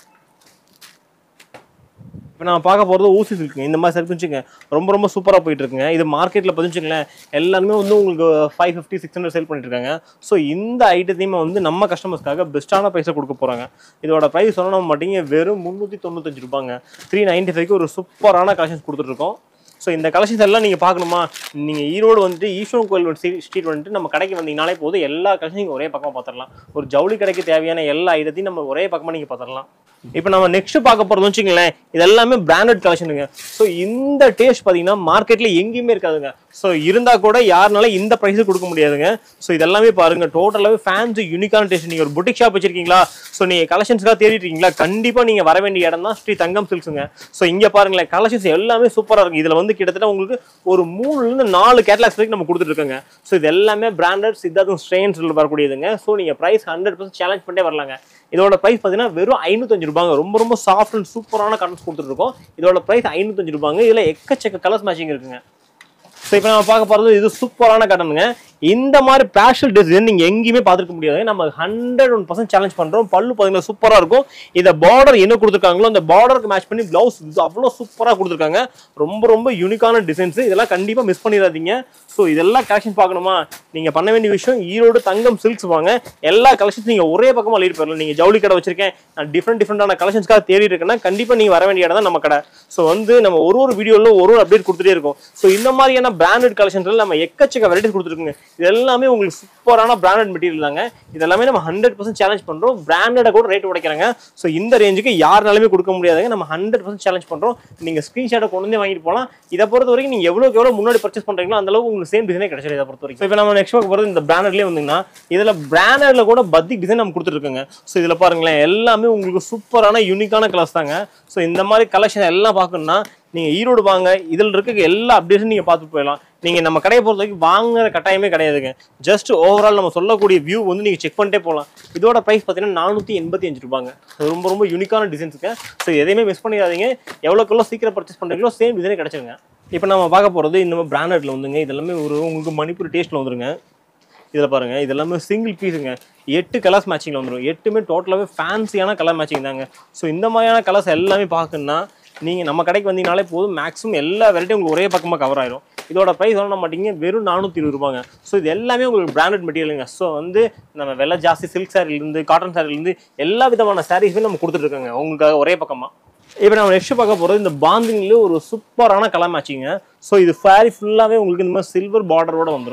இப்போ நான் பார்க்க போகிறது ஊசி சில்க்குங்க இந்த மாதிரி சில்க் வச்சுங்க ரொம்ப ரொம்ப சூப்பராக போயிட்டு இருக்குங்க இது மார்க்கெட்டில் பதிச்சுங்களேன் எல்லாருமே வந்து உங்களுக்கு five fifty six hundred sale பண்ணிட்டு இருக்காங்க ஸோ இந்த ஐட்டத்தையுமே வந்து நம்ம கஸ்டமர்ஸ்க்காக பெஸ்ட்டான ப்ரைஸை கொடுக்க போகிறாங்க இதோட ப்ரைஸ் சொன்ன மாட்டீங்க வெறும் முந்நூற்றி தொண்ணூத்தஞ்சு ரூபாங்க த்ரீ நைன்ட்டி ஃபைவ்க்கு ஒரு சூப்பரான கலெக்ஷன்ஸ் கொடுத்துட்ருக்கோம் ஸோ இந்த கலெக்ஷன்ஸ் எல்லாம் நீங்கள் பார்க்கணுமா நீங்கள் ஈரோடு வந்துட்டு ஈஸ்வரன் கோயில் ஸ்ட்ரீட் வந்துட்டு நம்ம கடைக்கு வந்தீங்கனாலே போதும் எல்லா கலெக்ஷன் நீங்கள் ஒரே பக்கம் பார்த்துடலாம் ஒரு ஜவுளி கடைக்கு தேவையான எல்லா ஐட்டத்தையும் நம்ம ஒரே பக்கமாக நீங்கள் பார்த்துடலாம் இப்போ நம்ம நெக்ஸ்ட் பார்க்க போகிறது வச்சுங்களேன் இது எல்லாமே பிராண்டட் கலெக்ஷனுங்க ஸோ இந்த டேஸ்ட் பார்த்தீங்கன்னா மார்க்கெட்டில் எங்கேயுமே இருக்காதுங்க ஸோ இருந்தால் கூட யாருனால இந்த ப்ரைஸுக்கு கொடுக்க முடியாதுங்க ஸோ இதெல்லாமே பாருங்க டோட்டலாகவே ஃபேன்ஸ் யூனிக்கான டேஸ்ட் நீங்கள் ஒரு புட்டிக் ஷாப் வச்சிருக்கீங்களா ஸோ நீங்கள் கலெக்ஷன்ஸ்க்காக தேடிட்டு இருக்கீங்களா கண்டிப்பாக நீங்கள் வர வேண்டிய இடம் தான் ஸ்ரீ தங்கம் சில்க்ஸுங்க ஸோ இங்கே பாருங்களேன் கலெக்ஷன்ஸ் எல்லாமே சூப்பராக இருக்கும் இதில் வந்து கிட்டத்தட்ட உங்களுக்கு ஒரு மூணுலேருந்து நாலு கேட்லாக்ஸ் வரைக்கும் நம்ம கொடுத்துட்ருக்கோங்க ஸோ இது எல்லாமே பிராண்டட் சித்தார்த்தம் ஸ்ட்ரெயின்ஸ் வரக்கூடியதுங்க ஸோ நீங்கள் ப்ரைஸ் ஹண்ட்ரட் பர்சன்ட் சேலஞ்ச் பண்ணிட்டே வரலாங்க இதோட ப்ரைஸ் பார்த்தீங்கன்னா வெறும் ஐநூத்தஞ்சு ரூபாங்க ரொம்ப ரொம்ப சாஃப்ட் அண்ட் சூப்பரான கலர்ஸ் கொடுத்துருக்கோம் இதோட ப்ரைஸ் ஐநூத்தஞ்சு ரூபாங்க இதில் எக்கச்சக்க கலர்ஸ் மேட்சிங் இருக்குங்க ஸோ இப்போ நம்ம பார்க்க போகிறது இது சூப்பரான கட்டனுங்க இந்த மாதிரி பேஷல் டிசைன் நீங்கள் எங்கேயுமே பார்த்துருக்க முடியாது நம்ம ஹண்ட்ரட் ஒன் பர்சன்ட் சேலஞ்ச் பண்ணுறோம் பல்லு பார்த்தீங்கன்னா சூப்பராக இருக்கும் இதை பார்டர் என்ன கொடுத்துருக்காங்களோ அந்த பார்டருக்கு மேட்ச் பண்ணி ப்ளவுஸ் அவ்வளோ சூப்பராக கொடுத்துருக்காங்க ரொம்ப ரொம்ப யூனிக்கான டிசைன்ஸ் இதெல்லாம் கண்டிப்பாக மிஸ் பண்ணிடாதீங்க ஸோ இதெல்லாம் கலெக்ஷன் பார்க்கணுமா நீங்கள் பண்ண வேண்டிய விஷயம் ஈரோடு தங்கம் சில்க்ஸ் வாங்க எல்லா கலெக்ஷன்ஸ் நீங்கள் ஒரே பக்கமாக லீட் போயிடலாம் நீங்கள் ஜவுளி கடை வச்சிருக்கேன் நான் டிஃப்ரெண்ட் டிஃப்ரெண்டான கலெக்ஷன்ஸ்க்காக தேடி இருக்கேன்னா கண்டிப்பாக நீங்கள் வர வேண்டிய இடம் தான் நம்ம கடை ஸோ வந்து நம்ம ஒரு ஒரு வீடியோவில் ஒரு ஒரு அப்டேட் கொடுத்துட்டே இருக்கோம் ஸோ இந்த மாதிரியான பிராண்டட் கலெக்ஷன்ஸ்ல நம்ம எக்கச்சக்க வெரைட்டிஸ் கொடுத்துருக்குங்க இது எல்லாமே உங்களுக்கு சூப்பரான பிராண்டட் மெட்டீரியல் தாங்க இது எல்லாமே நம்ம ஹண்ட்ரட் பர்சன்ட் சேலஞ்ச் பண்ணுறோம் பிராண்டடை கூட ரேட் உடைக்கிறாங்க ஸோ இந்த ரேஞ்சுக்கு யாருனாலுமே கொடுக்க முடியாதுங்க நம்ம ஹண்ட்ரட் பர்சன்ட் சேலஞ்ச் பண்ணுறோம் நீங்கள் ஸ்க்ரீன்ஷாட்டை கொண்டு வந்து வாங்கிட்டு போகலாம் இதை பொறுத்த வரைக்கும் நீங்கள் எவ்வளோக்கு எவ்வளோ முன்னாடி பர்ச்சேஸ் பண்ணுறீங்களோ அந்த அளவுக்கு உங்களுக்கு சேம் டிசைனே கிடைச்சிடும் இதை பொறுத்த வரைக்கும் இப்போ நம்ம நெக்ஸ்ட் பார்க்க போகிறது இந்த பிராண்டட்லேயே வந்தீங்கன்னா இதில் பிராண்டட்ல கூட பத்திக் டிசைன் நம்ம கொடுத்துருக்கோங்க ஸோ இதில் பாருங்களேன் எல்லாமே உங்களுக்கு சூப்பரான யூனிக்கான கலர்ஸ் தாங்க ஸோ இந்த மாதிரி கலெக்ஷன் எல்லாம் பார்க்கணும்னா நீங்கள் ஈரோடு வாங்க இதில் இருக்க எல்லா அப்டேஷன் நீங்கள் பார்த்துட்டு போயிடலாம் நீங்கள் நம்ம கடையை பொறுத்த வரைக்கும் வாங்குற கட்டாயமே கிடையாதுங்க ஜஸ்ட் ஓவரால் நம்ம சொல்லக்கூடிய வியூ வந்து நீங்கள் செக் பண்ணிட்டே போகலாம் இதோட ப்ரைஸ் பார்த்தீங்கன்னா நானூற்றி எண்பத்தி அஞ்சு ரூபாங்க அது ரொம்ப ரொம்ப யூனிக்கான டிசைன்ஸுங்க ஸோ எதையுமே மிஸ் பண்ணிடாதீங்க எவ்வளோக்குள்ள சீக்கிரம் பர்ச்சேஸ் பண்ணுறீங்களோ சேம் டிசைனே கிடச்சிருங்க இப்போ நம்ம பார்க்க போகிறது இந்த மாதிரி பிராண்டட்ல வந்துங்க இதெல்லாமே ஒரு உங்களுக்கு மணிப்பூர் டேஸ்ட்டில் வந்துருங்க இதில் பாருங்க இது எல்லாமே சிங்கிள் பீஸுங்க எட்டு கலர்ஸ் மேட்சிங்கில் வந்துடும் எட்டுமே டோட்டலாகவே ஃபேன்சியான கலர் மேட்சிங் தாங்க ஸோ இந்த மாதிரியான கலர்ஸ் எல்லாமே பார்க்கணுன்னா நீங்கள் நம்ம கடைக்கு வந்தீங்கனாலே போதும் மேக்ஸிமம் எல்லா வெரைட்டியும் உங்களுக்கு ஒரே பக்கமாக கவர் ஆயிரும் இதோட ப்ரைஸ் சொல்ல மாட்டீங்க வெறும் நானூற்றி இருபது ரூபாங்க ஸோ இது எல்லாமே உங்களுக்கு பிராண்டட் மெட்டீரியலுங்க ஸோ வந்து நம்ம விலை ஜாஸ்தி சில்க் சாரிலேருந்து காட்டன் சாரிலேருந்து எல்லா விதமான சாரீஸுமே நம்ம கொடுத்துட்ருக்கோங்க உங்களுக்காக ஒரே பக்கமாக இப்போ நம்ம நெக்ஸ்ட் பார்க்க போகிறது இந்த பாந்திங்லேயே ஒரு சூப்பரான கலர் மேட்சிங்க ஸோ இது ஃபேரி ஃபுல்லாகவே உங்களுக்கு இந்த மாதிரி சில்வர் பார்டரோட வந்துடும்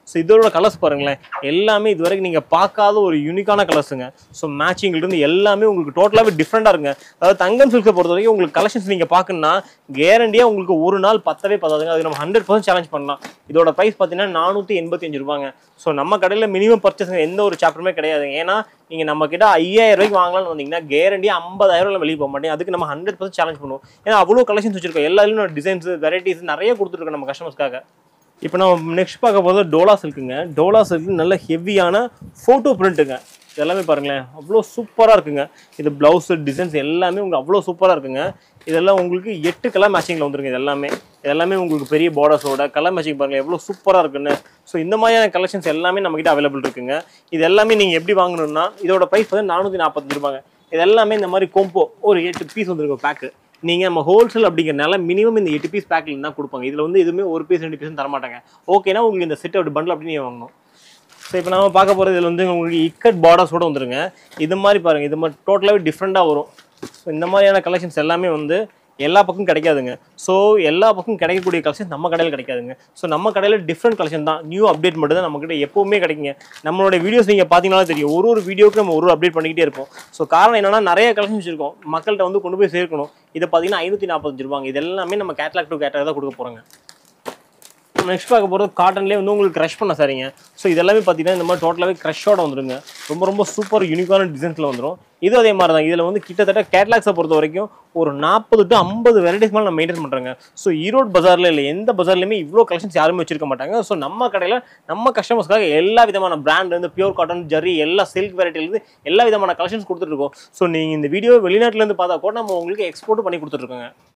ஸோ இதோட கலர்ஸ் பாருங்களேன் எல்லாமே இது வரைக்கும் நீங்கள் பார்க்காத ஒரு யூனிக்கான கலர்ஸுங்க ஸோ மேட்சிங்லேருந்து எல்லாமே உங்களுக்கு டோட்டலாகவே டிஃப்ரெண்ட்டாக இருக்குங்க அதாவது தங்கம் சில்கை பொறுத்த வரைக்கும் உங்களுக்கு கலெக்ஷன்ஸ் நீங்கள் பார்க்கணுன்னா கேரண்டியாக உங்களுக்கு ஒரு நாள் பத்தவே பத்தாதுங்க அது நம்ம ஹண்ட்ரட் பர்சன்ட் சேலஞ்ச் பண்ணலாம் இதோட ப்ரைஸ் பார்த்தீங்கன்னா நானூற்றி எண்பத்தி அஞ்சு ரூபாங்க ஸோ நம்ம கடையில் மினிமம் பர்ச்சேஸ் எந்த ஒரு சாப்டருமே கிடையாது ஏன்னா நீங்கள் நம்ம கிட்ட ஐயாயிரம் ரூபாய்க்கு வாங்கலாம்னு வந்தீங்கன்னா கேரண்டி ஐம்பதாயிரம் வெளியே போக மாட்டேன் அதுக்கு நம்ம ஹண்ட்ரட் பர்சன்ட் சேலஞ்ச் பண்ணுவோம் ஏன்னா அவ்வளோ கலெக்ஷன்ஸ் வச்சிருக்கோம் எல்லாத்துலையும் டிசைன்ஸ் வெரைட்டிஸ் நிறைய கொடுத்துருக்கோம் நம்ம கஸ்டமர்ஸ்க்காக இப்போ நம்ம நெக்ஸ்ட் பார்க்க போகிறது டோலா சில்க்குங்க டோலா சில்க் நல்ல ஹெவியான ஃபோட்டோ பிரிண்ட்டுங்க இதெல்லாமே பாருங்களேன் அவ்வளோ சூப்பராக இருக்குங்க இது ப்ளவுஸு டிசைன்ஸ் எல்லாமே உங்களுக்கு அவ்வளோ சூப்பராக இருக்குங்க இதெல்லாம் உங்களுக்கு எட்டு கலர் மேட்சிங்கில் வந்துருங்க இது எல்லாமே இது எல்லாமே உங்களுக்கு பெரிய பார்டர்ஸோட கலர் மேட்சிங் பாருங்கள் எவ்வளோ சூப்பராக இருக்குன்னு ஸோ இந்த மாதிரியான கலெக்ஷன்ஸ் எல்லாமே நம்மகிட்ட அவைலபிள் இருக்குங்க இது எல்லாமே நீங்கள் எப்படி வாங்கணும்னா இதோட ப்ரைஸ் வந்து நானூற்றி நாற்பத்தஞ்சு ரூபாங்க இது எல்லாமே இந்த மாதிரி கொம்போ ஒரு எட்டு பீஸ் வந்துருக்கும் பேக்கு நீங்கள் நம்ம ஹோல்சேல் அப்படிங்கிறனால மினிமம் இந்த எட்டு பீஸ் பேக்கில் தான் கொடுப்பாங்க இதில் வந்து எதுவுமே ஒரு பீஸ் ரெண்டு பீஸ் தர மாட்டாங்க ஓகேனா உங்களுக்கு இந்த செட் அப்படி பண்டில் அப்படி நீங்கள் வாங்கணும் ஸோ இப்போ நம்ம பார்க்க போகிறது இதில் வந்து உங்களுக்கு இக்கட் பார்டர்ஸோட வந்துருங்க இது மாதிரி பாருங்கள் இது மாதிரி டோட்டலாகவே டிஃப்ரெண்ட்டாக வரும் ஸோ இந்த மாதிரியான கலெக்ஷன்ஸ் எல்லாமே வந்து எல்லா பக்கம் கிடைக்காதுங்க ஸோ எல்லா பக்கம் கிடைக்கக்கூடிய கலெக்ஷன் நம்ம கடையில் கிடைக்காதுங்க ஸோ நம்ம கடையில் டிஃப்ரெண்ட் கலெக்ஷன் தான் நியூ அப்டேட் மட்டும் தான் நம்மக்கிட்ட எப்போவுமே கிடைக்குங்க நம்மளோட வீடியோஸ் நீங்கள் பார்த்தீங்கன்னா தெரியும் ஒரு ஒரு வீடியோக்கு நம்ம ஒரு ஒரு அப்டேட் பண்ணிக்கிட்டே இருப்போம் ஸோ காரணம் என்னன்னா நிறைய கலெக்ஷன்ஸ் இருக்கும் மக்கள்கிட்ட வந்து கொண்டு போய் சேர்க்கணும் இதை பார்த்தீங்கன்னா ஐநூற்றி நாற்பத்தஞ்சு ரூபாங்க இது எல்லாமே நம்ம கேட்லாக் டு கேட்லாக் தான் கொடுக்க போகிறோங்க நெக்ஸ்ட் பார்க்க போகிறது காட்டன்லேயே வந்து உங்களுக்கு க்ரஷ் பண்ண சரிங்க ஸோ இதெல்லாமே பார்த்தீங்கன்னா இந்த மாதிரி டோட்டலாகவே க்ரஷோட வந்துருங்க ரொம்ப ரொம்ப சூப்பர் யூனிக்கான டிசைன்ஸில் வந்துடும் இது அதே மாதிரி தான் இதில் வந்து கிட்டத்தட்ட கேட்லாக்ஸை பொறுத்த வரைக்கும் ஒரு நாற்பது டு ஐம்பது வெரைட்டிஸ் மேலே நம்ம மெயின்டைன் பண்ணுறாங்க ஸோ ஈரோடு பஜாரில் இல்லை எந்த பஜார்லையுமே இவ்வளோ கலெக்ஷன்ஸ் யாருமே வச்சிருக்க மாட்டாங்க ஸோ நம்ம கடையில் நம்ம கஸ்டமர்ஸ்க்காக எல்லா விதமான பிராண்ட் இருந்து பியூர் காட்டன் ஜரி எல்லா சில்க் வெரைட்டிலேருந்து எல்லா விதமான கலெக்ஷன்ஸ் கொடுத்துட்ருக்கோம் ஸோ நீங்கள் இந்த வீடியோ வெளிநாட்டிலேருந்து பார்த்தா கூட நம்ம உங்களுக்கு எக்ஸ்போர்ட் பண்ணி கொடுத்துட்ருக்கோங்க